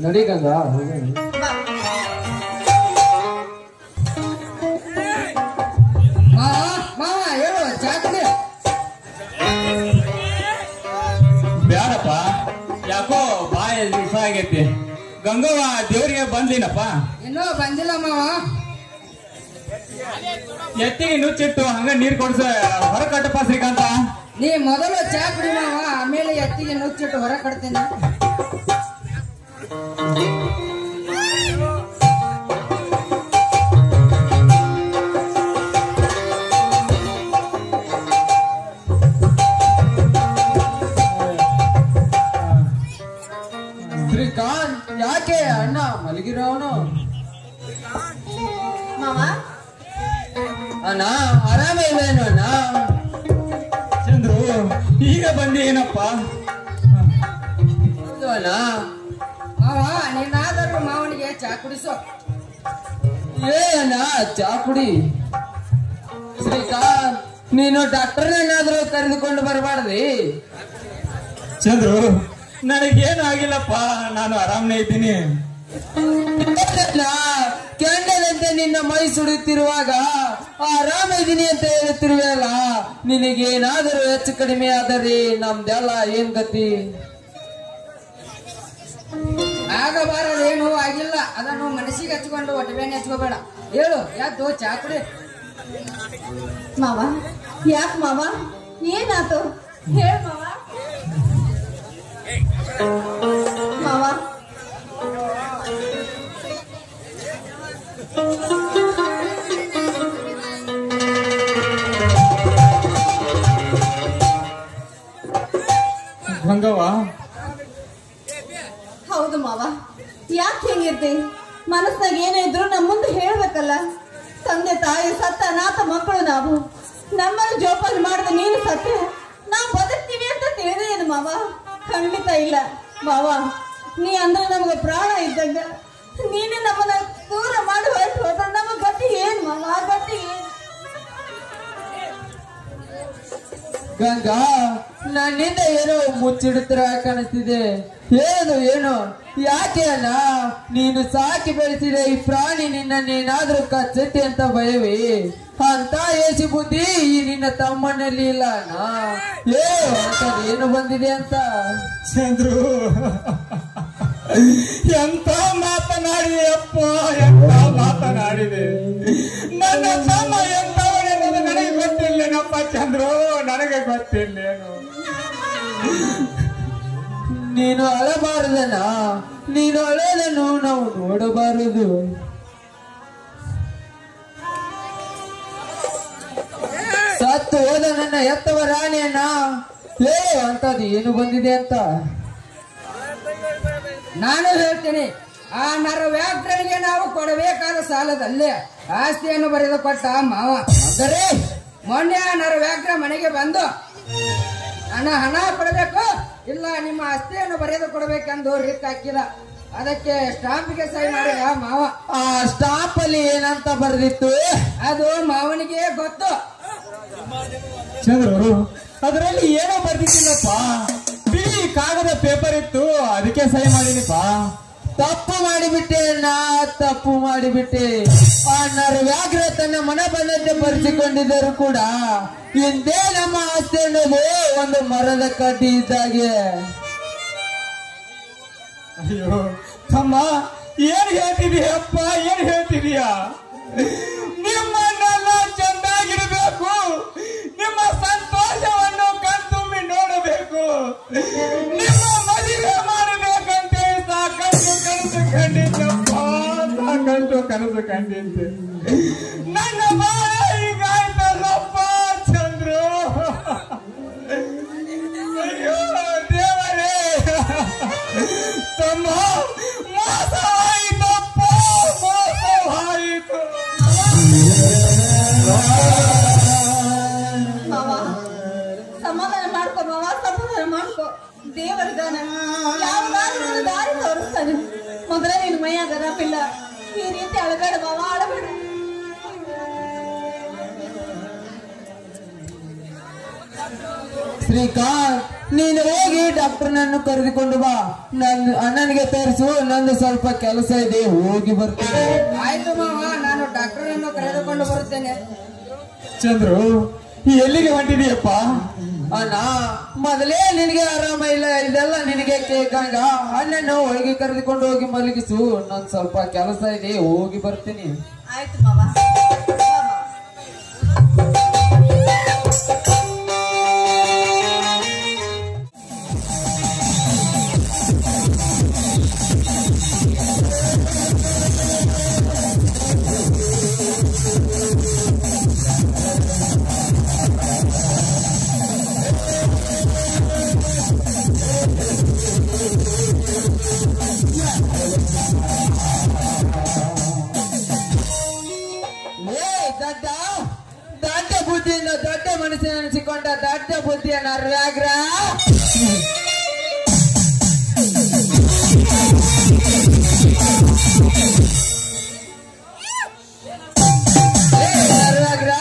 ನಡಿ ಗಂಗಾ ಹೋಗೋಣ. ಮಾವ ಹೇಳು ಚಾಕಡಿ ಬ್ಯಾಡಪ್ಪ ಯಾಕೋ ಬಾಯ ದಿವಸ ಆಗೈತಿ ಗಂಗವ್ವ ದೇವ್ರಿಗೆ ಬಂದ್ಲಿನಪ್ಪ ಇನ್ನೂ ಬಂದಿಲ್ಲ ಮಾವ ಎತ್ತಿಗೆ ನುಚ್ಚಿಟ್ಟು ಹಂಗ ನೀರ್ ಕೊಡ್ಸ ಹೊರ ಕಟ್ಟಪ್ಪ ಶ್ರೀಕಾಂತ ನೀ ಮೊದಲು ಚಾ ಕುಡಿ ಮಾವ ಆಮೇಲೆ ಎತ್ತಿಗೆ ನುಚ್ಚಿಟ್ಟು ಹೊರ ಕಡ್ತೀನಿ ಶ್ರೀಕಾಂತ್ ಯಾಕೆ ಅಣ್ಣ ಮಲಗಿರೋನು ಮಾವ ಅಣ್ಣ ಆರಾಮ ಇಲ್ವೇನು ಅಣ್ಣ ಚಂದ್ರು ಈಗ ಬಂದಿ ಏನಪ್ಪ ಹೌದು ಅಣ್ಣ ಮಾವ ನೀನಾದರೂ ಮಾವನಿಗೆ ಚಾ ಕುಡಿಸು ಏ ಅಣ್ಣ ಚಾ ಕುಡಿ ಶ್ರೀಕಾಂತ್ ನೀನು ಡಾಕ್ಟರ್ನೇನಾದ್ರೂ ಕರೆದುಕೊಂಡು ಬರಬಾರ್ದಿ ಚಂದ್ರು ನನಗೇನು ಆಗಿಲ್ಲಪ್ಪ ನಾನು ಆರಾಮನೇ ಇದ್ದೀನಿ ಕೆಂಡದಂತೆ ನಿನ್ನ ಮೈ ಸುಡುತ್ತಿರುವಾಗ ಆರಾಮ ಇದೀನಿ ಅಂತ ಹೇಳುತ್ತಿರುವೆಯಲ್ಲ ನಿನಗೇನಾದರೂ ಹೆಚ್ಚು ಕಡಿಮೆ ಆದರೆ ನಮ್ದೆಲ್ಲ ಏನ್ ಗತಿ ಆಗಬಾರದೇನು ಆಗಿಲ್ಲ ಅದನ್ನು ಮನಸ್ಸಿಗೆ ಹಚ್ಕೊಂಡು ಒಟ್ಟಬೇನೆ ಹಚ್ಕೋಬೇಡ ಹೇಳು ಯಾತು ಚಾ ಕುಡಿ ಮಾವ ಯಾಕೆ ಮಾವ ಏನಾತು ಹೇಳ ಮಾವ ಮಾವ ಗಂಗವ್ವ ಹೌದು ಮಾವ ಯಾಕೆ ಹೆಂಗಿರ್ತಿ ಮನಸ್ನಾಗ ಏನೇ ಇದ್ರು ನಮ್ಮ ಮುಂದೆ ಹೇಳ್ಬೇಕಲ್ಲ ತಂದೆ ತಾಯಿ ಸತ್ತ ನಾಥ ಮಕ್ಕಳು ನಾವು ನಮ್ಮನ್ನು ಜೋಪಾನ ಮಾಡಿದ ನೀನು ಸತ್ತೆ ನಾವು ಬದುಕ್ತೀವಿ ಅಂತ ತಿಳಿದೇನು ಮಾವ ಖಂಡಿತ ಇಲ್ಲ ಮಾವ ನೀ ಅಂದ್ರೆ ನಮಗೆ ಪ್ರಾಣ ಇದ್ದಂಗ ನೀನು ನಮ್ಮನ್ನ ದೂರ ಮಾಡಿ ಹೊರಟು ಹೋದ್ರೆ ನಮ್ಮ ಗತಿ ಏನ್ ಮಾವ ಗತಿ ಏನ್ ಗಂಗಾ ನನ್ನಿಂದ ಏನೋ ಮುಚ್ಚಿಡುತ್ತರ ಕಾಣಿಸ್ತಿದೆ ಏನು ಏನು ಯಾಕೆ ಅಣ್ಣ ನೀನು ಸಾಕಿ ಬೆಳೆಸಿದ ಈ ಪ್ರಾಣಿ ನಿನ್ನನ್ನೇನಾದ್ರೂ ಕಚ್ಚುತ್ತೆ ಅಂತ ಭಯವೇ ಅಂತ ಏಸಿ ಬುದ್ಧಿ ಈ ನಿನ್ನ ತಮ್ಮನಲ್ಲಿ ಇಲ್ಲ ಅಣ್ಣ ಏ ಅಂತ ಏನು ಬಂದಿದೆ ಅಂತ ಚಂದ್ರು ಎಂತ ಮಾತನಾಡಿದೆ ಅಪ್ಪ ಎಂತ ಮಾತನಾಡಿದೆ ನನ್ನ ತಮ್ಮ ಎಂತವನೆಂಬುದು ನನಗೆ ಗೊತ್ತಿಲ್ಲೇನಪ್ಪ ಚಂದ್ರು ನನಗೆ ಗೊತ್ತಿಲ್ಲೇನು ನೀನು ಅಳಬಾರದಣ್ಣ ನೀನು ಅಳೋದನ್ನು ನಾವು ನೋಡಬಾರದು ಸತ್ತು ಹೋದ ನನ್ನ ಎತ್ತವ ರಾಣಿಯನ್ನ ಹೇ ಅಂತದ್ದು ಏನು ಬಂದಿದೆ ಅಂತ ನಾನು ಹೇಳ್ತೀನಿ ಆ ನರ ವ್ಯಾಪ್ತರಿಗೆ ನಾವು ಕೊಡಬೇಕಾದ ಸಾಲದಲ್ಲೇ ಆಸ್ತಿಯನ್ನು ಬರೆದು ಕೊಟ್ಟ ಮಾವ ಅಂದರೆ ಮೊನ್ನೆ ಆ ನರ ವ್ಯಾಘ್ರ ಮನೆಗೆ ಬಂದು ನನ್ನ ಹಣ ಕೊಡಬೇಕು ಇಲ್ಲ ನಿಮ್ಮ ಆಸ್ತಿಯನ್ನು ಬರೆದು ಕೊಡಬೇಕೆಂದು ರಿಕ್ ಹಾಕಿದ ಅದಕ್ಕೆ ಸ್ಟಾಂಪಿಗೆ ಸಹಿ ಮಾಡಿದ ಮಾವ ಆ ಸ್ಟಾಪ್ ಅಲ್ಲಿ ಏನಂತ ಬರೆದಿತ್ತು ಅದು ಮಾವನಿಗೆ ಗೊತ್ತು ಚಂದ್ರು ಅದರಲ್ಲಿ ಏನೋ ಬರ್ದಿದ್ದೀನಪ್ಪ ಬಿಳಿ ಕಾಗದ ಪೇಪರ್ ಇತ್ತು ಅದಕ್ಕೆ ಸಹಿ ಮಾಡಿನಿಪ್ಪ ತಪ್ಪು ಮಾಡಿಬಿಟ್ಟೆ ಅಣ್ಣ ತಪ್ಪು ಮಾಡಿಬಿಟ್ಟೆ ಆ ನರವ್ಯಾಘ್ರ ತನ್ನ ಮನ ಬಂದಂತೆ ಬರೆಸಿಕೊಂಡಿದ್ದರು ಕೂಡ ಇಂದೇ ನಮ್ಮ ಆಸ್ತಿ ಅನ್ನೋದು ಒಂದು ಮರದ ಕಡ್ಡಿ ಇದ್ದಾಗೆ ಅಯ್ಯೋ ತಮ್ಮ ಏನ್ ಹೇಳ್ತಿದೀಯಪ್ಪ ಏನ್ ಹೇಳ್ತಿದೀಯ ನಿಮ್ಮನ್ನೆಲ್ಲ ಚೆಂದಾಗಿರ್ಬೇಕು ನಿಮ್ಮ ಸಂತೋಷವನ್ನು ಕಣ್ತುಂಬಿ ನೋಡಬೇಕು ನಿಮ್ಮ ಮದುವೆ ಮಾಡಬೇಕಂತೆ ಸಾಕಷ್ಟು ಕನಸು ಕಂಡಿದ್ದಪ್ಪ ಸಾಕಷ್ಟು ಕನಸು ಕಂಡಿದ್ದೆ ನನ್ನ ಬಾಳ ಹೀಗಾಯ್ತಲ್ಲಪ್ಪ ಚಂದ್ರು ಅಯ್ಯೋ ದೇವರೇ ತಮ್ಮ ಮೋಸವಾಯಿತಪ್ಪ ಮೋಸವಾಯಿತು ಮಾವ ಸಮಾಧಾನ ಮಾಡ್ಕೊ ಮಾವ ಸಮಾಧಾನ ಮಾಡ್ಕೊ ದೇವರದಾನ ಯಾವ್ದಾದ್ರು ಒಂದು ದಾರಿ ತೋರಿಸ್ತಾನೆ ಮೊದಲೇ ನಿನ್ ಮೈಯಾಗ ಅರಾಮಿಲ್ಲ ಈ ರೀತಿ ಅಳಬೇಡ ಮಾವ ಅಳಬೇಡ ಶ್ರೀಕಾಂತ್ ನೀನು ಹೋಗಿ ಡಾಕ್ಟರ್ನನ್ನು ಕರೆದುಕೊಂಡು ಬಾ ನನ್ನ ಅಣ್ಣನಿಗೆ ತೋರಿಸು ನಂದು ಸ್ವಲ್ಪ ಕೆಲಸ ಇದೆ ಹೋಗಿ ಬರ್ತೀನಿ ಆಯ್ತು ಮಾವ ನಾನು ಡಾಕ್ಟರನ್ನು ಕರೆದುಕೊಂಡು ಬರುತ್ತೇನೆ ಚಂದ್ರು ಎಲ್ಲಿಗೆ ಹೊಂಟಿದೀಯಪ್ಪ ಅಣ್ಣ ಮೊದಲೇ ನಿನಗೆ ಆರಾಮ ಇಲ್ಲ ಇದೆಲ್ಲ ನಿನಗೆ ಕೇಳ್ಕಂಗ ಅಣ್ಣನ ಒಳಗೆ ಕರೆದುಕೊಂಡು ಹೋಗಿ ಮಲಗಿಸು ನನ್ ಸ್ವಲ್ಪ ಕೆಲಸ ಇದೆ ಹೋಗಿ ಬರ್ತೀನಿ ಆಯ್ತು ಮಾವ ಬಾ ಮಾವ. ಏ ದಡ್ಡ ದಡ್ಡ ಬುದ್ಧಿಯಿಂದ ದೊಡ್ಡ ಮನುಷ್ಯನ ಅನಿಸಿಕೊಂಡ ದಡ್ಡ ಬುದ್ಧಿಯ ನರ್ವ್ಯಾಗ್ರ ಏ ನರ್ವ್ಯಾಗ್ರ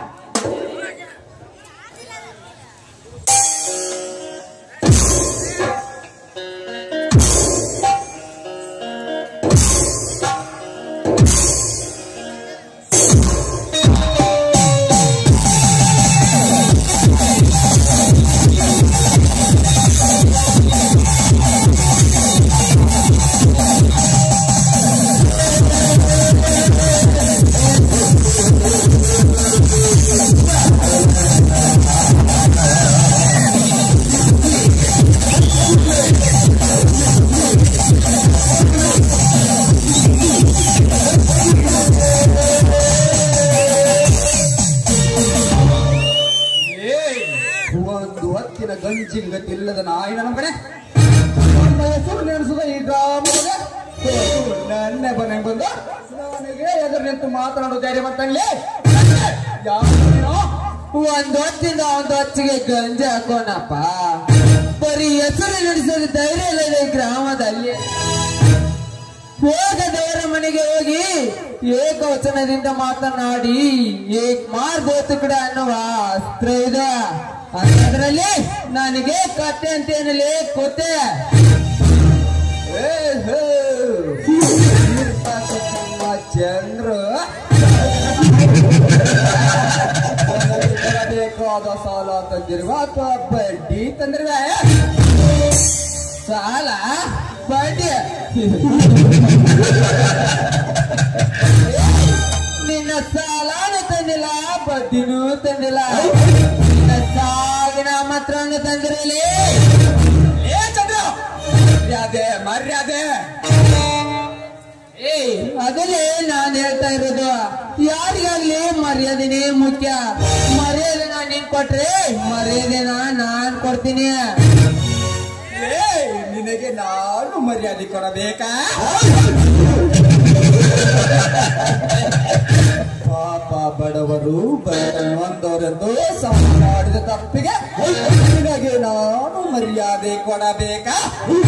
ಒಂದು ಹೊತ್ತಿನ ಗಂಜಿನ ಗತಿಲ್ಲದ ನಾಯಿ ನನ್ನ ಕಡೆ ನನ್ನ ಹೆಸರು ನೆನೆಸುವ ಈ ಗ್ರಾಮದ ನನ್ನ ಮನೆಗೆ ಬಂದು ನನಗೆ ಎದುರು ನಿಂತು ಮಾತನಾಡೋ ಧೈರ್ಯ ಮಾಡ್ತಾನೆ ಒಂದ್ ಹೊತ್ತಿಂದ ಒಂದ್ ಹೊತ್ತಿಗೆ ಗಂಜಿ ಹಾಕೋಣಪ್ಪ ಬರೀ ಹೆಸರು ನಡೆಸೋದು ಧೈರ್ಯ ಇಲ್ಲ ಇದೆ ಈ ಗ್ರಾಮದಲ್ಲಿ ಹೋಗ ದೇವರ ಮನೆಗೆ ಹೋಗಿ ಏಕವಚನದಿಂದ ಮಾತನಾಡಿ ಏಕ್ ಮಾರ್ಬೋತು ಕಡೆ ಅನ್ನುವ ಅಸ್ತ್ರ ಇದೆ ಅದರಲ್ಲಿ ನನಗೆ ಕತ್ತೆ ಅಂತೇನಲೇ ಕೊತ್ತೆ ಚಂದ್ರ ಬೇಕಾದ ಸಾಲ ತಂದಿರುವ ಅಥವಾ ಬಡ್ಡಿ ತಂದಿರುವ ಸಾಲ ಬಡ್ಡಿ ನಿನ್ನ ಸಾಲಾನು ತಂದಿಲ್ಲ ಬಡ್ಡಿನೂ ತಂದಿಲ್ಲ ನಿನ್ನ ಸಾವಿನ ಮಾತ್ರನು ತಂದಿರಲಿ ಏ ಚಂದ್ರ ಮರ್ಯಾದೆ ಮರ್ಯಾದೆ ಏ ಅದನ್ನೇ ನಾನ್ ಹೇಳ್ತಾ ಇರೋದು ಯಾರಿಗಾಗ್ಲಿ ಮರ್ಯಾದೆನೇ ಮುಖ್ಯ ಮರ್ಯಾದೆ ನಾನ್ ನೀನ್ ಕೊಟ್ರೆ ಮರ್ಯಾದೆನ ನಾನ್ ಕೊಡ್ತೀನಿ ಏ ನಿನಗೆ ನಾನು ಮರ್ಯಾದೆ ಕೊಡಬೇಕಾ ಪಾಪ ಬಡವರು ಬಡ ನೊಂದವರೆಂದು ಸಮ ಮಾಡಿದ ತಪ್ಪಿಗೆ ನಿನಗೆ ನಾನು ಮರ್ಯಾದೆ ಕೊಡಬೇಕಾ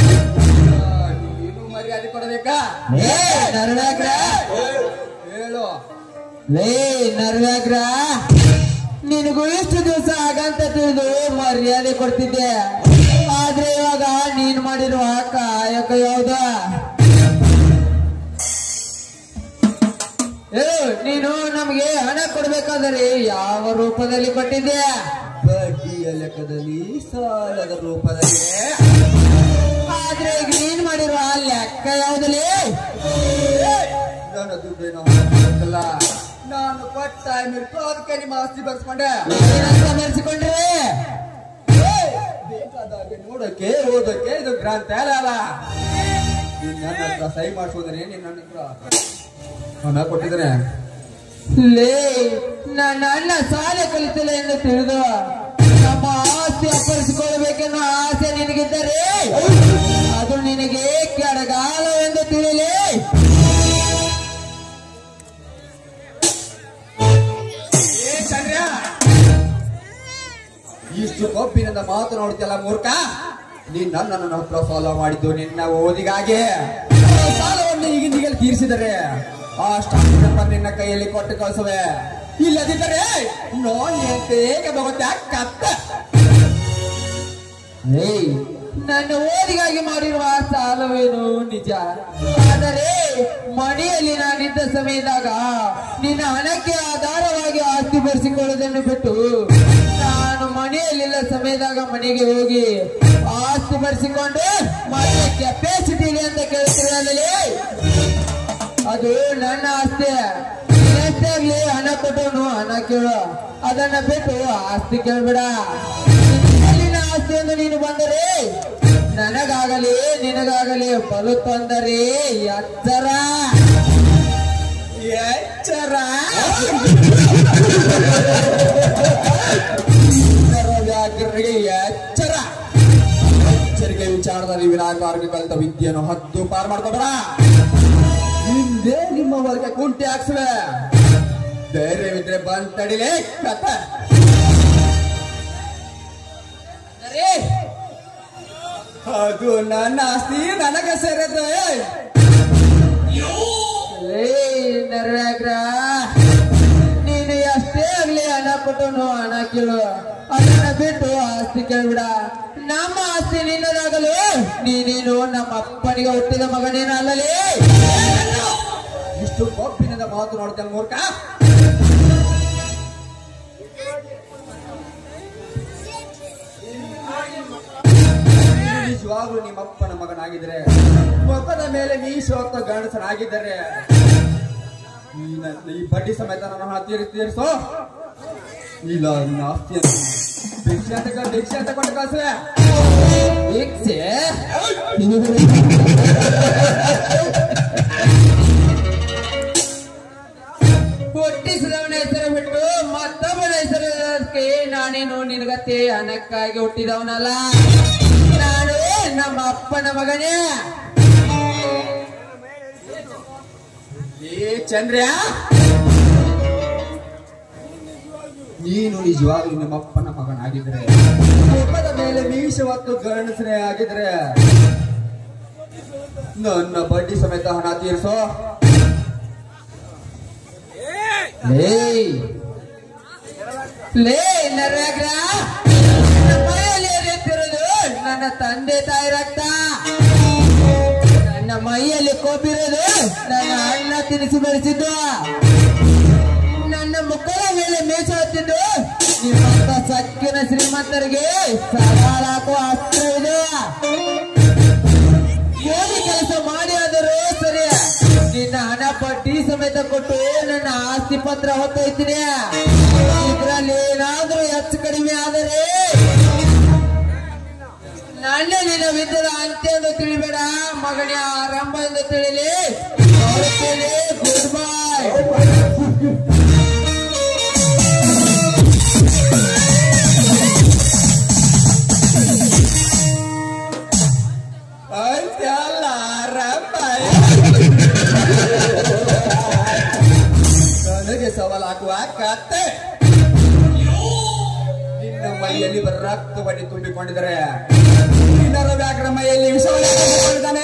ನೀನು ಮರ್ಯಾದೆ ಕೊಡಬೇಕಾ ಏ ನರವ್ಯಾಗ್ರ ಹೇಳು ಲೇ ನರವ್ಯಾಗ್ರ ನಿನಗೂ ಇಷ್ಟು ದಿವಸ ಆಗಂತ ತಿಳಿದು ಮರ್ಯಾದೆ ಕೊಡ್ತಿದ್ದೆ ಆದ್ರೆ ಇವಾಗ ನೀನ್ ಮಾಡಿರುವ ಕಾಯಕ ಯಾವ್ದ ಏ ನೀನು ನಮಗೆ ಹಣ ಕೊಡ್ಬೇಕಾದರೆ ಯಾವ ರೂಪದಲ್ಲಿ ಕೊಟ್ಟಿದ್ದೆ ಬಡ್ಡಿಯ ಲೆಕ್ಕದಲ್ಲಿ ಸಾಲದ ರೂಪದಲ್ಲಿ ಆದ್ರೆ ಈಗ ನೀನ್ ಮಾಡಿರುವ ಲೆಕ್ಕ ಯಾವ್ದಲ್ಲಿ ನನ್ನ ದುಡ್ಡೇನು ಹಾಕಲ್ಲ ನಾನು ಕೊಟ್ಟ ಮಿರ್ಕು ಅದಕ್ಕೆ ನಿಮ್ಮ ಆಸ್ತಿ ಬರ್ಸ್ಕೊಂಡೆ ಏನಂತ ಮೆರೆಸಿಕೊಂಡ್ರೆ ಬೇಕಾದಾಗೆ ನೋಡಕ್ಕೆ ಓದಕ್ಕೆ ಇದು ಗ್ರಂಥಾಲಯ ಅಲ್ಲ ನೀನ್ ನನ್ನ ಹತ್ರ ಸಹಿ ಮಾಡಿಸೋದ್ರೆ ನೀನ್ ನನ್ನ ಹತ್ರ ಹಣ ಕೊಟ್ಟಿದ್ರೆ ಲೇ ನನ್ನ ಅಣ್ಣ ಸಾಲ ಕಲಿತಿಲ್ಲ ಎಂದು ತಿಳಿದು ನಮ್ಮ ಆಸ್ತಿ ಅಪ್ಪರಿಸಿಕೊಳ್ಳಬೇಕೆನ್ನೋ ಆಸೆ ನಿನಗಿದ್ದರೆ ಅದು ನಿನಗೆ ಕೆಡಗಾಲ ಎಂದು ತಿಳಿಲಿ ಏ ಚಂದ್ರ ಇಷ್ಟು ಕೊಬ್ಬಿನಿಂದ ಮಾತನಾಡುತ್ತಿಲ್ಲ ಮೂರ್ಖ ನೀನ್ ನನ್ನ ಹತ್ರ ಸಾಲ ಮಾಡಿದ್ದು ನಿನ್ನ ಓದಿಗಾಗಿ ಆ ಸಾಲವನ್ನು ಈಗಿಂದೀಗಲೇ ತೀರಿಸಿದರೆ ಆ ಸ್ಟಾಕ್ ಪೇಪರ್ ನಿನ್ನ ಕೈಯಲ್ಲಿ ಕೊಟ್ಟು ಕಳಿಸುವೆ ಇಲ್ಲದಿದ್ದರೆ ನೋನ್ ಏಕೆ ಬಗುತ್ತೆ ಕತ್ತ ಏಯ್ ನನ್ನ ಓದಿಗಾಗಿ ಮಾಡಿರುವ ಸಾಲವೇನು ನಿಜ ಆದರೆ ಮನೆಯಲ್ಲಿ ನಾನಿದ್ದ ಸಮಯದಾಗ ನಿನ್ನ ಹಣಕ್ಕೆ ಆಧಾರವಾಗಿ ಆಸ್ತಿ ಬರೆಸಿಕೊಳ್ಳುವುದನ್ನು ಬಿಟ್ಟು ನಾನು ಮನೆಯಲ್ಲಿಲ್ಲ ಸಮಯದಾಗ ಮನೆಗೆ ಹೋಗಿ ಆಸ್ತಿ ಬರೆಸಿಕೊಂಡು ಮತ್ತೆ ಕೆಪಾಸಿಟಿ ಇದೆ ಅಂತ ಕೇಳ್ತಿರಲಿ ಅದು ನನ್ನ ಆಸ್ತಿ ಎಷ್ಟೇ ಆಗ್ಲಿ ಹಣ ಕೊಟ್ಟವನು ಹಣ ಕೇಳು ಅದನ್ನ ಬಿಟ್ಟು ಆಸ್ತಿ ಕೇಳ್ಬೇಡ ನಿನ್ನ ಆಸ್ತಿ ಎಂದು ನೀನು ಬಂದರೆ ನನಗಾಗಲಿ ನಿನಗಾಗಲಿ ಬಲು ತೊಂದರೆ ಎಚ್ಚರ ಎಚ್ಚರ ಎಚ್ಚರ ವ್ಯಾಕರಣೆಗೆ ಎಚ್ಚರ ಎಚ್ಚರಿಕೆ ವಿಚಾರದಲ್ಲಿ ವಿನಾಕಾರಕ್ಕೆ ಕಲಿತ ವಿದ್ಯೆಯನ್ನು ಹತ್ತು ಪಾರ್ ಮಾಡ್ಕೊಬೇಡ ಹಿಂದೆ ನಿಮ್ಮ ವರ್ಗ ಕುಂಟಿ ಹಾಕ್ಸುವೆ ಧೈರ್ಯವಿದ್ರೆ ಬಂದ್ ತಡಿಲೇ ಕಥ ಅರೇ, ಅದು ನನ್ನ ಆಸ್ತಿ ನನಗೆ ಸೇರದು ನರ್ವ್ಯಾಗ್ರ ನೀನು ಎಷ್ಟೇ ಆಗ್ಲಿ ಹಣ ಕೊಟ್ಟನು ಹಣ ಕೇಳು ಅದನ್ನ ಬಿಟ್ಟು ಆಸ್ತಿ ಕೇಳ್ಬಿಡ ನಮ್ಮ ಆಸ್ತಿ ನಿನ್ನದಾಗಲು ನೀನೇನು ನಮ್ಮ ಅಪ್ಪನಿಗೆ ಹುಟ್ಟಿದ ಮಗನೇನು ಅಲ್ಲಲೇ ಇಷ್ಟು ಕೊಪ್ಪಿನಿಂದ ಮಾತು ನೋಡ್ತೇನೆ ಮೂರ್ಖ ನಿಜವಾಗ್ಲೂ ನಿಮ್ಮಪ್ಪನ ಮಗನಾಗಿದ್ರೆ ಮುಖದ ಮೇಲೆ ಮೀಸು ಹೊತ್ತ ಗಂಡಸನಾಗಿದ್ದರೆ ಈ ನನ್ನ- ಈ ಬಡ್ಡಿ ಸಮೇತ ನನ್ನ ಹಣ ತೀರಿ ತೀರಿಸೋ ಇಲ್ಲ ನಿನ್ನ ಆಸ್ತಿಯನ್ನು ಭಿಕ್ಷೆ ಅಂತ ಕ- ಭಿಕ್ಷೆ ಅಂತ ಕೊಟ್ಟು ಕಳ್ಸುವೆ ಭಿಕ್ಷೆ ಹುಟ್ಟಿಸಿದವನ ಹೆಸರು ಬಿಟ್ಟು ಮತ್ತೊಬ್ಬನ ಹೆಸರಕ್ಕೆ ನಾನೇನು ನಿನಗತ್ತೆ ಹಣಕ್ಕಾಗಿ ಹುಟ್ಟಿದವನಲ್ಲ ನಾನು ನಮ್ಮ ಅಪ್ಪನ ಮಗನೇ ಏ ಚಂದ್ರ ನೀನು ನಿಜವಾಗ್ಲೂ ನಿಮ್ಮ ಅಪ್ಪನ ಮಗನಾಗಿದ್ರೆ ಮುಖದ ಮೇಲೆ ಮೀಸ ಹೊತ್ತು ಗಂಡಸನೇ ಆಗಿದ್ರೆ ನನ್ನ ಬಡ್ಡಿ ಸಮೇತ ಹಣ ತೀರಿಸೋ ಏಯ್ ಲೇ ನರಗ್ರ ನನ್ನ ಮೈಯಲ್ಲಿ ಎರೆಯುತ್ತಿರುವುದು ನನ್ನ ತಂದೆ ತಾಯಿ ರಕ್ತ ನನ್ನ ಮೈಯಲ್ಲಿ ಕೊಬ್ಬಿರೋದು ನನ್ನ ಅಣ್ಣ ತಿನಿಸಿ ಬೆಳೆಸಿದ್ದು ನನ್ನ ಮುಖದ ಮೇಲೆ ಮೇಚ ಹತ್ತಿದ್ದು ನಿಮ್ಮಂತ ಸಕ್ಕಿನ ಶ್ರೀಮಂತರಿಗೆ ಸವಾಲ್ ಹಾಕುವ ಅಸ್ತ್ರ ಇದು ಏನು ಕೆಲಸ ಮಾಡಿ ಆದರೂ ಸರಿ ನಿನ್ನ ಹಣ ಪಟ್ಟಿ ಸಮೇತ ಕೊಟ್ಟು ನನ್ನ ಆಸ್ತಿ ಪತ್ರ ಹೊತ್ತೊಯ್ತೀನಿ ಇದ್ರಲ್ಲಿ ಏನಾದ್ರೂ ಹೆಚ್ಚು ಕಡಿಮೆ ಆದರೆ ನನ್ನ ನಿನ್ನ ವಿದ್ಯದ ಅಂತ್ಯ ಎಂದು ತಿಳಿಬೇಡ ಮಗನ ಆರಂಭ ಎಂದು ತಿಳಿಲಿ ಗುಡ್ ಬಾಯ್ ಅಂತ್ಯ ಅಲ್ಲ ಆರಂಭ ನನಗೆ ಸವಾಲ್ ಹಾಕುವ ಕತ್ತೆ ನಿನ್ನ ಮೈಯಲ್ಲಿ ಬರ ರಕ್ತವನ್ನಿ ತುಂಬಿಕೊಂಡಿದ್ದಾರೆ ನಿನ್ನರ ವ್ಯಾಕರ ಮೈಯಲ್ಲಿ ವಿಷವನ್ನು ತುಂಬಿಕೊಂಡಿದ್ದಾನೆ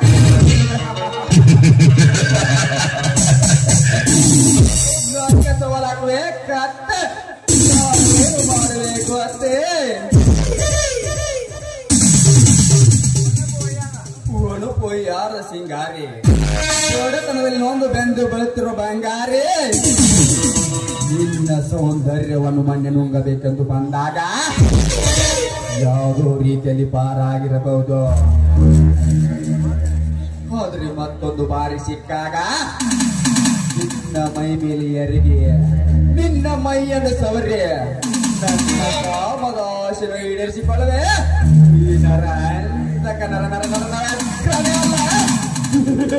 ನನಗೆ ಸವಾಲ್ ಹಾಕುವೆ ಕತ್ತೆ ನಾನೇನು ಮಾಡಬೇಕು ಅತ್ತೆ ಉಳುಪು ಯಾರ ಸಿಂಗಾರಿ ಒಡೆತನದಲ್ಲಿ ನೊಂದು ಬೆಂದು ಬೆಳುತ್ತಿರುವ ಬಂಗಾರಿ ನಿನ್ನ ಸೌಂದರ್ಯವನ್ನು ಮಣ್ಣೆ ನುಂಗಬೇಕೆಂದು ಬಂದಾಗ ಯಾವುದೋ ರೀತಿಯಲ್ಲಿ ಪಾರಾಗಿರಬಹುದು ಆದ್ರೆ ಮತ್ತೊಂದು ಬಾರಿ ಸಿಕ್ಕಾಗ ನಿನ್ನ ಮೈ ಮೇಲೆ ಎರಗಿ ನಿನ್ನ ಮೈಯನ್ನು ಸವರಿ ನನ್ನ ಕಾಮದ ಆಶೆನ ಈಡೇರಿಸಿಕೊಳ್ಳುವೆ ಈ ನರ ಅಂತಕ ನರ ನರ ನರ ನರ ಕ್ರಮೆ ಅಲ್ಲ.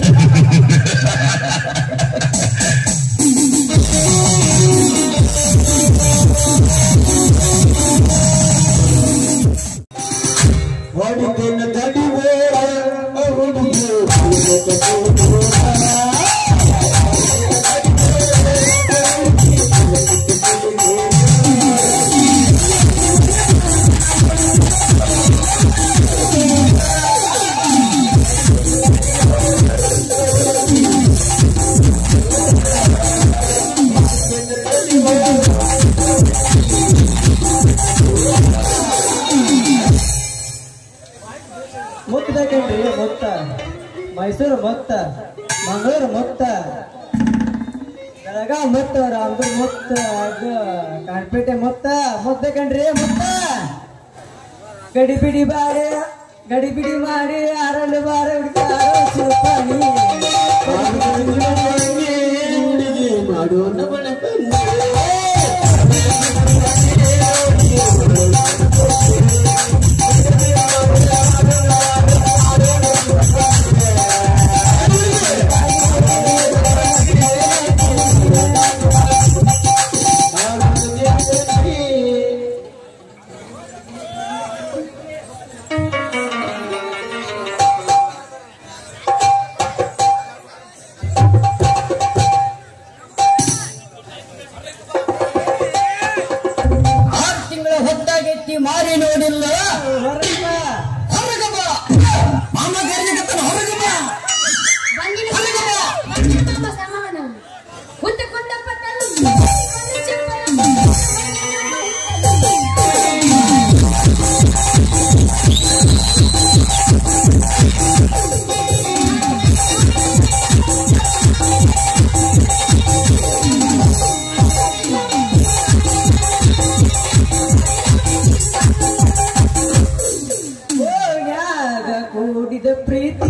ಮೈಸೂರು ಮುತ್ತ ಮಂಗಳೂರು ಮುತ್ತ ಬೆಳಗಾವ್ ಮುತ್ತ ರಾಮದುರ್ಗ ಮುತ್ತ ಅದು ಕಾನ್ಪೇಟೆ ಮುತ್ತ ಮುತ್ತ ಕಣ್ರಿ ಮುತ್ತ ಗಡಿಬಿಡಿ ಬಾರಿ ಗಡಿಬಿಡಿ ಮಾಡಿ ಆರಲ್ಲಿ ಬಾರ ಹುಡುಕಾರೋ ಸುಪಾನಿ ಆರು ತಿಂಗಳ ಹೊತ್ತಾಗೆತ್ತಿ ಮಾರಿ ನೋಡಿಲ್ಲ ಹೊರಗೆ ಬಾ. ಹೊರಗೆ ಬಾ ಮಾಮ ಕರೀಲಿಕತ್ತಾನ ಹೊರಗೆ ಬಾ ಬಂದಿನ ಬಂದಿನ ತಮ್ಮ ಸಮಾನ ಕುಂತ ಕುಂದಪ್ಪ ತಲ್ಲು ಒಂದು ಚಪ್ಪಲ ಓಣ್ಯಾಗ ಕೂಡಿದ ಪ್ರೀತಿ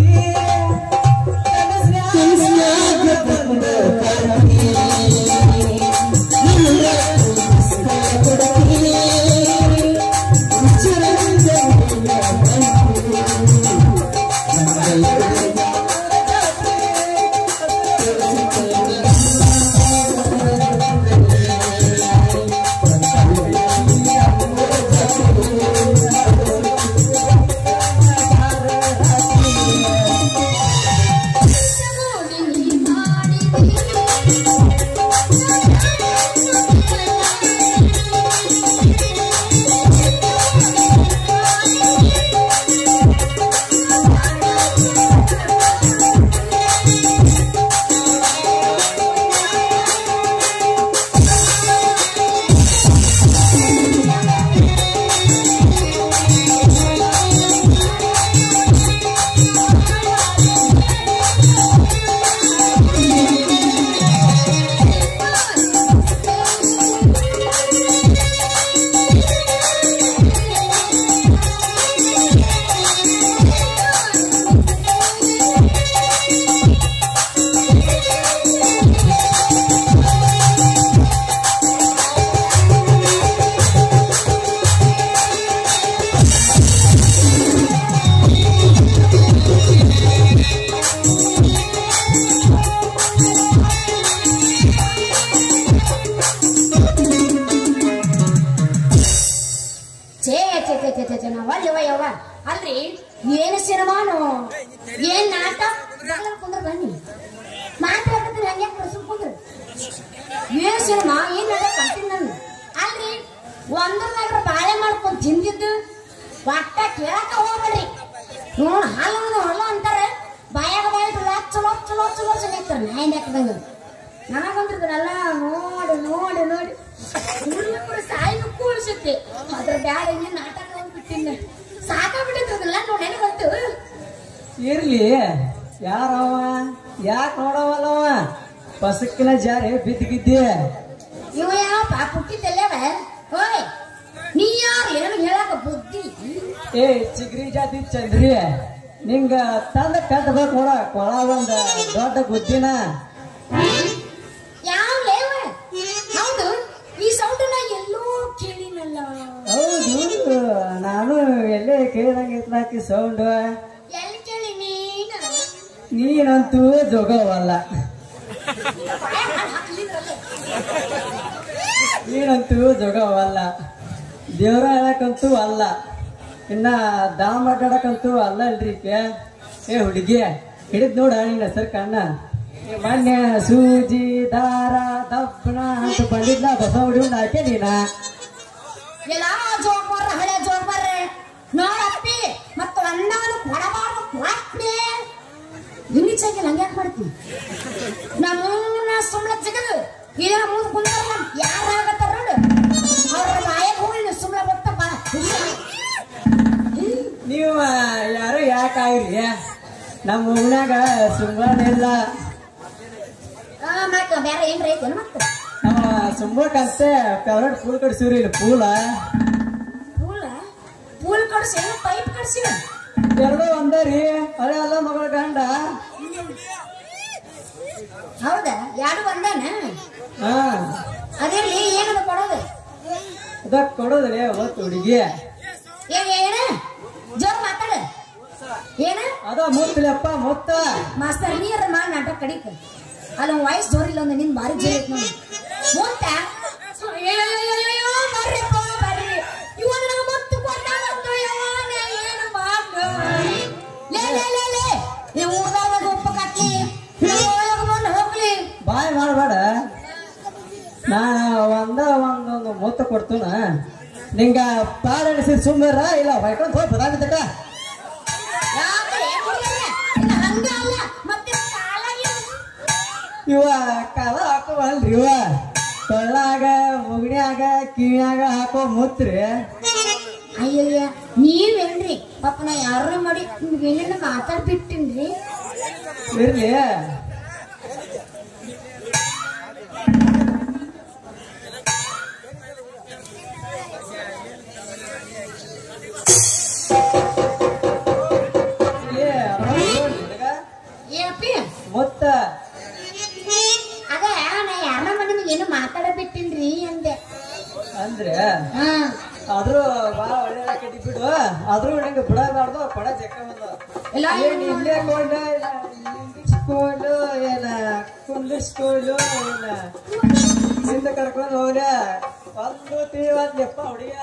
ಕನಸ್ನ್ಯಾಗ ಬಂದ ಕನಸಿ. ಛೇ ಛೇ ಛೇ ಛೇ ಛೇ ಛೇ ನಾವಲ್ಲವ ಯವ್ವ ಅಲ್ರಿ ಏನು ಸಿನಿಮಾನು ಏನ್ ನಾಟಕ ಬಾಗ್ಲಲ್ಲಿ ಕುಂದ್ರ ಬನ್ನಿ ಮಾತಾಡ್ತೀನಿ ಹಂಗೆ ಸುಮ್ ಕುಂದ್ರ ಏನ್ ಸಿನಿಮಾ ಏನ್ ನಾಟಕ ಅಂತೀನಿ ನಾನು ಅಲ್ರಿ ಒಂದ್ರ ನಗರ ಬಾಳೆ ಮಾಡ್ಕೊಂಡ್ ತಿಂದಿದ್ದು ಒಟ್ಟ ಕೇಳಕ ಹೋಗ್ಬೇಡ್ರಿ ನೋಡ್ ಹಾಲು ಹೊಲ ಅಂತಾರೆ ಬಾಯಾಗ ಬಾಯಿ ಚಲೋ ಚಲೋ ಚಲೋ ಚಲೋ ಹಾಕ್ತಾರೆ ನಾಯಿ ಹಾಕದಂಗ ನನಗಂದ್ರಲ್ಲ ನೋಡಿ ನೋಡಿ ನೋಡಿ ಹುಡುಗರು ಸಾಯಿಗೂ ಕೂಡಿಸುತ್ತೆ ಅದ್ರ ಬ್ಯಾಡ ಹಿಂಗೆ ನಾಟಕ ಅಂದ್ಬಿಟ್ಟಿನ ಸಾಕಾಗ್ಬಿಟ್ಟಿದ್ರಲ್ಲ ನೋಡಿ ಬಂತು ಇರ್ಲಿ ಯಾರವ ಯಾಕೆ ನೋಡವಲ್ಲವ ಪಸಕ್ಕಿನ ಜಾರಿ ಬಿದ್ದಿಗಿದ್ದೆ ಇವ ಯಾವ ಪಾಪ ಹುಟ್ಟಿದ್ದಲ್ಲವ ಹೋಯ್ ನೀ ಯಾರು ಏನು ಹೇಳಕ ಬುದ್ಧಿ ಏ ಚಿಗ್ರಿ ಜಾತಿ ಚಂದ್ರಿ ನಿಂಗ ತಂದ ಕಟ್ಬೇಕು ನೋಡ ಕೊಳ ಒಂದ ದೊಡ್ಡ ಬುದ್ಧಿನ ಯಾವ ಲೇವ ಹೌದು ಈ ಸೌಂಡ್ ನಾ ಎಲ್ಲೋ ಕೇಳಿನಲ್ಲ ಹೌದು ನಾನು ಎಲ್ಲೇ ಕೇಳಿದಂಗ ಇತ್ಲಾಕಿ ಸೌಂಡ್ ಎಲ್ಲಿ ಕೇಳಿ ನೀನ ನೀನಂತೂ ಜೋಗವಲ್ಲ ನೀನಂತೂ ಜೋಗವಲ್ಲ ದೇವ್ರ ಹೇಳಕ್ಕಂತೂ ಅಲ್ಲ ಇನ್ನ ದಾಮ್ ಅಡ್ಡಾಡಕ್ಕಂತೂ ಅಲ್ಲ ಅಲ್ರಿ ಈಕೆ. ಏ ಹುಡುಗಿ ಹಿಡಿದ್ ನೋಡ ನಿನ್ನ ಹೆಸರು ಕಣ್ಣ ಈ ಮೊನ್ನೆ ಸೂಜಿ ದಾರ ದಪ್ಪಣ ಅಂತ ಬಂದಿದ್ಲ ಬಸ ಹುಡುಗ ಹಾಕೆ ನೀನ ಎಲ್ಲ ಜೋಗ್ ಬರ್ರ ಹಳೆ ಜೋಗ್ ಬರ್ರೆ ನೋಡಪ್ಪಿ ಮತ್ತು ಅಣ್ಣನು ಕೊಡಬಾರ್ದು ಕೊಟ್ನೆ ಇನ್ನಿಚ್ಚಾಗಿ ಹಂಗೆ ಯಾಕೆ ಮಾಡ್ತೀನಿ ನಮ್ಮನ್ನ ಸುಮ್ಮನೆ ಜಗದು ಇದರ ಮುಂದೆ ಕುಂತಾರ ಯಾರು ಆಗತ್ತಾರ ನೋಡು ಅವ್ರ ಬಾಯಾಗ ಹೋಗಿ ಸುಮ್ಮನೆ ಗೊತ್ತಪ್ಪ ನೀವು ಯಾರು ಯಾಕಾಗ್ರಿ ನಮ್ಮ ಊನ್ಯಾಗ ಸುಮ್ಮನಿಲ್ಲ ಆ, ಮತ್ತ ಬೇರೆ ಏನ್ರ ಐತೇನು ಮತ್ತ ನಮ್ಮ ಸುಮ್ಮಕ್ಕಂತೆ ಫೇವ್ರೇಟ್ ಫೂಲ್ ಕಟ್ಸಿವ್ರಿ ಇಲ್ಲಿ ಪೂಲ ಪೂಲ ಪೂಲ್ ಕಡ್ಸಿ ಏನು ಪೈಪ್ ಕಡ್ಸಿ ಎರಡು ಒಂದೇ ರೀ ಹಳೆ ಅಲ್ಲ ಮಗಳ ಗಂಡ ಹೌದಾ ಎರಡು ಒಂದೇನ ಹಾ ಅದಿರ್ಲಿ ಏನದ ಕೊಡೋದು ಅದ ಕೊಡೋದ್ರಿ ಅವತ್ತು ಹುಡುಗಿ ಏನ್ ಏನ ಜೋರ್ ಮಾತಾಡ ಏನ ಅದ ಮುತ್ತಲಪ್ಪ ಮುತ್ತ ಮಾಸ್ತರ್ ನೀರ ಮಾಡಿ ನಾಟಕ ಕಡಿಕ ಅಲ್ಲಿ ವಾಯ್ಸ್ ಜೋರಿಲ್ಲ ಒಂದು ನಿನ್ ಭಾರಿ ಜೋರ್ ಐತ್ ನೋಡಿ ಮುಂತ ಅಯ್ಯಯ್ಯಯ್ಯಯ್ಯೋ, ಬರ್ರಿಪ್ಪ, ಬರ್ರಿ. ಇವ ನನಗ ಮತ್ತು ಕೊಟ್ಟಾನಂತ ಯವ್ವ, ನಾ ಏನು ಮಾಡ್ಲು? ಲೇ, ಲೇ, ಲೇ, ಲೇ. ಈ ಊರ್ದಾಗ ಉಪ್ಪು ಕಟ್ಲಿ ನೀವು ಒಳಗ್ ಬಂದು ಹೋಗ್ಲಿ ಬಾಯ್ ಮಾಡಬೇಡ ನಾನು ಒಂದ ಒಂದೊಂದು ಮುತ್ತ ಕೊಡ್ತುನ ನಿಂಗ ಪಾಡ ಎಣಿಸಿ ಸುಮ್ಮರ ಇಲ್ಲ ಹೊಯ್ಕೊಂಡ್ ಹೋಗಿ ಬದಾಗಿದ್ದಕ್ಕ ಯಾಕೆ ಏನ್ ಹುಡ್ಗರೇ? ಇನ್ನು ಹಂಗ ಅಲ್ಲ ಮತ್ತೆ ಕಾಲಾಗಿ ಇವ ಕಾಲ ಹಾಕೋವಲ್ರಿ ಇವ ಕೊಳ್ಳಾಗ ಮುಗಣ್ಯಾಗ ಕಿವಿಯಾಗ ಹಾಕೋ ಮುತ್ರಿ ಅಯ್ಯಯ್ಯ ನೀವೇನ್ರಿ ಪಾಪ ನಾ ಯಾರು ಮಾಡಿ ನಿಮ್ಗೆ ಏನೇನು ಮಾತಾಡ್ಬಿಟ್ಟಿನ್ರಿ ಇರ್ಲಿ ಏ, ಆರಾಮ್ ನೋಡ್ರಿ ನಿನಗ? ಏನಪ್ಪಿ ಮುತ್ತ ಅದ ನಾ ಯಾರ ಮಾಡಿ ನಿಮ್ಗೆ ಏನು ಮಾತಾಡಬಿಟ್ಟಿನ್ರಿ ಅಂದೆ ಅಂದ್ರೆ ಹಾ ಆದ್ರೂ ಬಾ ಒಳ್ಳೆ ಕಟ್ಟಿ ಬಿಡು ಆದ್ರೂ ನಂಗೆ ಬಿಡಬಾರ್ದು ಕೊಡ ಜಕ್ಕ ಬಂದ ಇಲ್ಲ, ಏನ್ ಇಲ್ಲೇ ಕೊಂಡ ನಿಂದಿಸ್ಕೊಂಡು ಏನ ಕುಂದಿಸ್ಕೊಂಡು ಏನ ಹಿಂದೆ ಕರ್ಕೊಂಡು ಹೋಗ್ಯ ಒಂದು ತೀವತ್ಲೆಪ್ಪ ಹುಡುಗಿ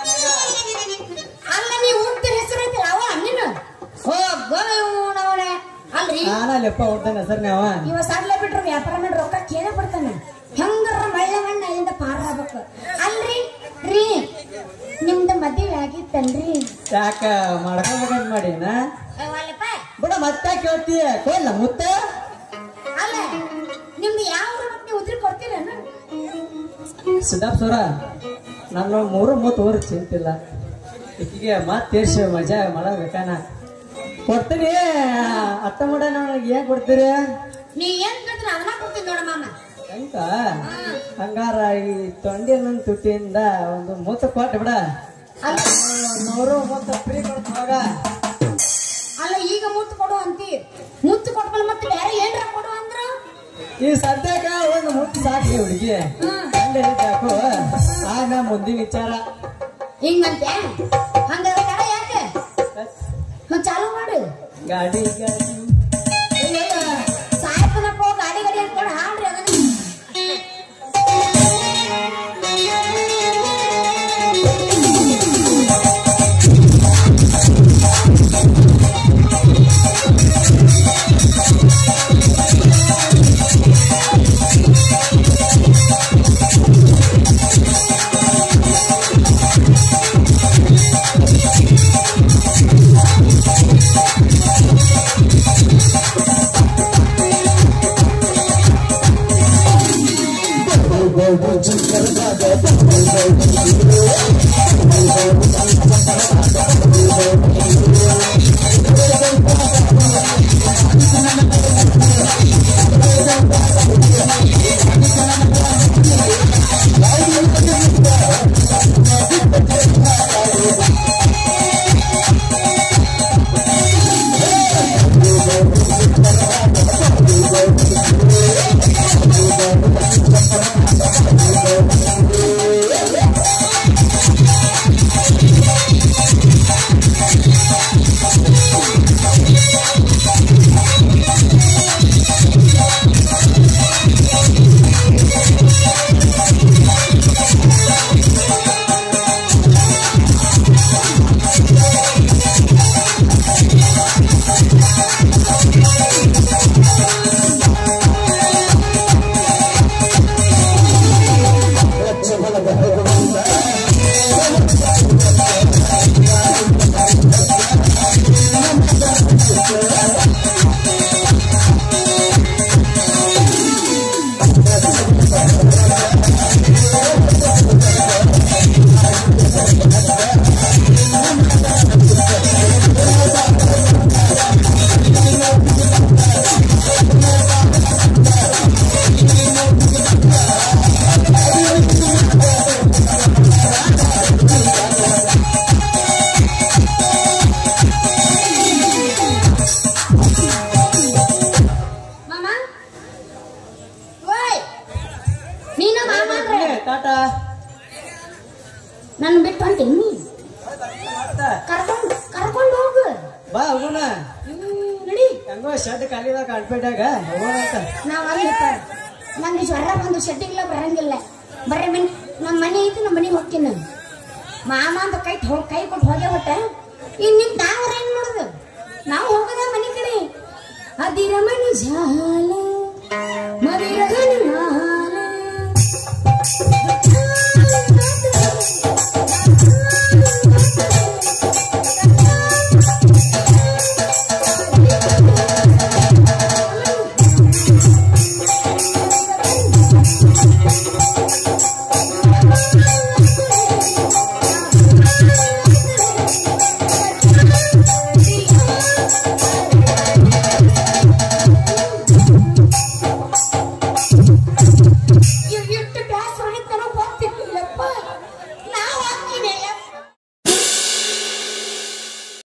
ಅಲ್ಲ ನೀವು ಹುಟ್ಟ ಹೆಸರು ಐತಿಲ್ಲ ಅವ ನೀನು ಓ ಗೋವನವನೇ ಅಲ್ರಿ ನಾನಲ್ಲೆಪ್ಪ ಹುಡ್ತಾನೆ ಹೆಸರು ನಾವ ಇವ ಸಡ್ಲ ಬಿಟ್ರು ವ್ಯಾಪಾರ ಮಾಡಿ ರೊಕ್ಕ ಕೇಳೇ ಬಿಡ್ತಾನೆ ಹೆಂಗಾರ ಮಳ್ಳ ಮಣ್ಣ ಅಲ್ಲಿಂದ ಪಾರ ಆಗ್ಬೇಕು ಅಲ್ರಿ ರೀ ನಿಮ್ದು ಮದುವೆ ಆಗಿತ್ತಲ್ರಿ ಯಾಕ ಮಾಡ್ಕೋಬೇಕಂತ ಮಾಡಿನ ಅಲ್ಲಪ್ಪ ಬಿಡ ಮತ್ತೆ ಕೇಳ್ತೀಯ ಕೊಲ್ಲ ಮುತ್ತ ಅಲ್ಲ ನಿಮ್ದು ಯಾವ ಊರು ಮತ್ತೆ ನೀವು ಉದ್ರಿ ಕೊಡ್ತೀರೇನು ಸಿದ್ದಾಪ್ ಸರ ನನ್ನ ಮೂರು ಮೂವತ್ತು ಊರು ಚಿಂತಿಲ್ಲ ಈಕಿಗೆ ಮತ್ತೆ ತೀರ್ಸಿ ಮಜಾ ಮಾಡಬೇಕನ ಕೊಡ್ತೀನಿ ಅತ್ತ ಮಾಡ ನನಗೆ ಏನ್ ಕೊಡ್ತೀರಿ ನೀ ಏನ್ ಕೇಳ್ತೀನಿ ಅದನ್ನ ಕೊಡ್ತೀನಿ ನೋಡ ಮಾಮ ಅಂತ ಹಂಗಾರ ಈ ತೊಂಡಿನ ತುಟಿಯಿಂದ ಒಂದು ಮೂತ ಕೊಟ್ಟು ಬಿಡ ಅಲ್ಲ ನೂರು ಮೂವತ್ತು ಫ್ರೀ ಕೊಡ್ತು ಮಗ ಅಲ್ಲ ಈಗ ಮುತ್ತು ಕೊಡು ಅಂತಿ ಮುತ್ತು ಕೊಟ್ಮೇಲೆ ಮತ್ತೆ ಬೇರೆ ಏನ್ರ ಕೊಡು ಅಂದ್ರು ಈ ಸದ್ಯಕ್ಕ ಒಂದು ಮುತ್ತು ಸಾಕಿ ಹುಡುಗಿ ಕಂಡು ಹಿಡಿದಾಕು ಆಗ ಮುಂದಿನ ವಿಚಾರ ಹಿಂಗಂತೆ ಹಂಗಾದ್ರೆ ಕಡೆ ಯಾಕೆ ಮತ್ತ್ ಚಾಲು ಮಾಡು ಗಾಡಿ ಗಾಡಿ ಸಾಯಪ್ಪನಪ್ಪ ಗಾಡಿ ಗಾಡಿ ಅನ್ಕೊಂಡು ಹಾಡ್ರಿ ಅದನ್ನ ¡Vamos! ಕಾಟ ನನ್ ಬಿಟ್ಟು ಹೊಂಟೀನಿ ಕರ್ಕೊಂಡ್ ಕರ್ಕೊಂಡ್ ಹೋಗು ಬಾ ಹೋಗೋಣ ಹ್ಮ್, ನಡಿ ಹೆಂಗೋ ಶೆಡ್ ಖಾಲಿದಾಗ ಕಾಣ್ಪೇಟಾಗ ಹೋಗೋಣಂತ ನಾವ್ ಅಲ್ಲಿಪ್ಪ ನಂಗೆ ಜ್ವರ ಬಂದು ಶೆಟ್ಟಿಗ್ಲ ಬರಂಗಿಲ್ಲ ಬರ್ರಿ ಮನಿ ನಮ್ಮ ಮನೆ ಐತಿ ನಮ್ಮ ಮನೆಗೆ ಹೋಗ್ತೀನಿ ನಾನು ಮಾಮ ಅಂತ ಕೈ ಹೋ- ಕೈ ಕೊಟ್ಟು ಹೋಗೇ ಬಿಟ್ಟ ಇನ್ ನಿಮ್ ನಾವ್ರ ಹೆಂಗ್ ನೋಡುದು ನಾವು ಹೋಗದ ಮನೆ ಕಡೆ ಅದಿರ ಮನಿ ಜಾಲ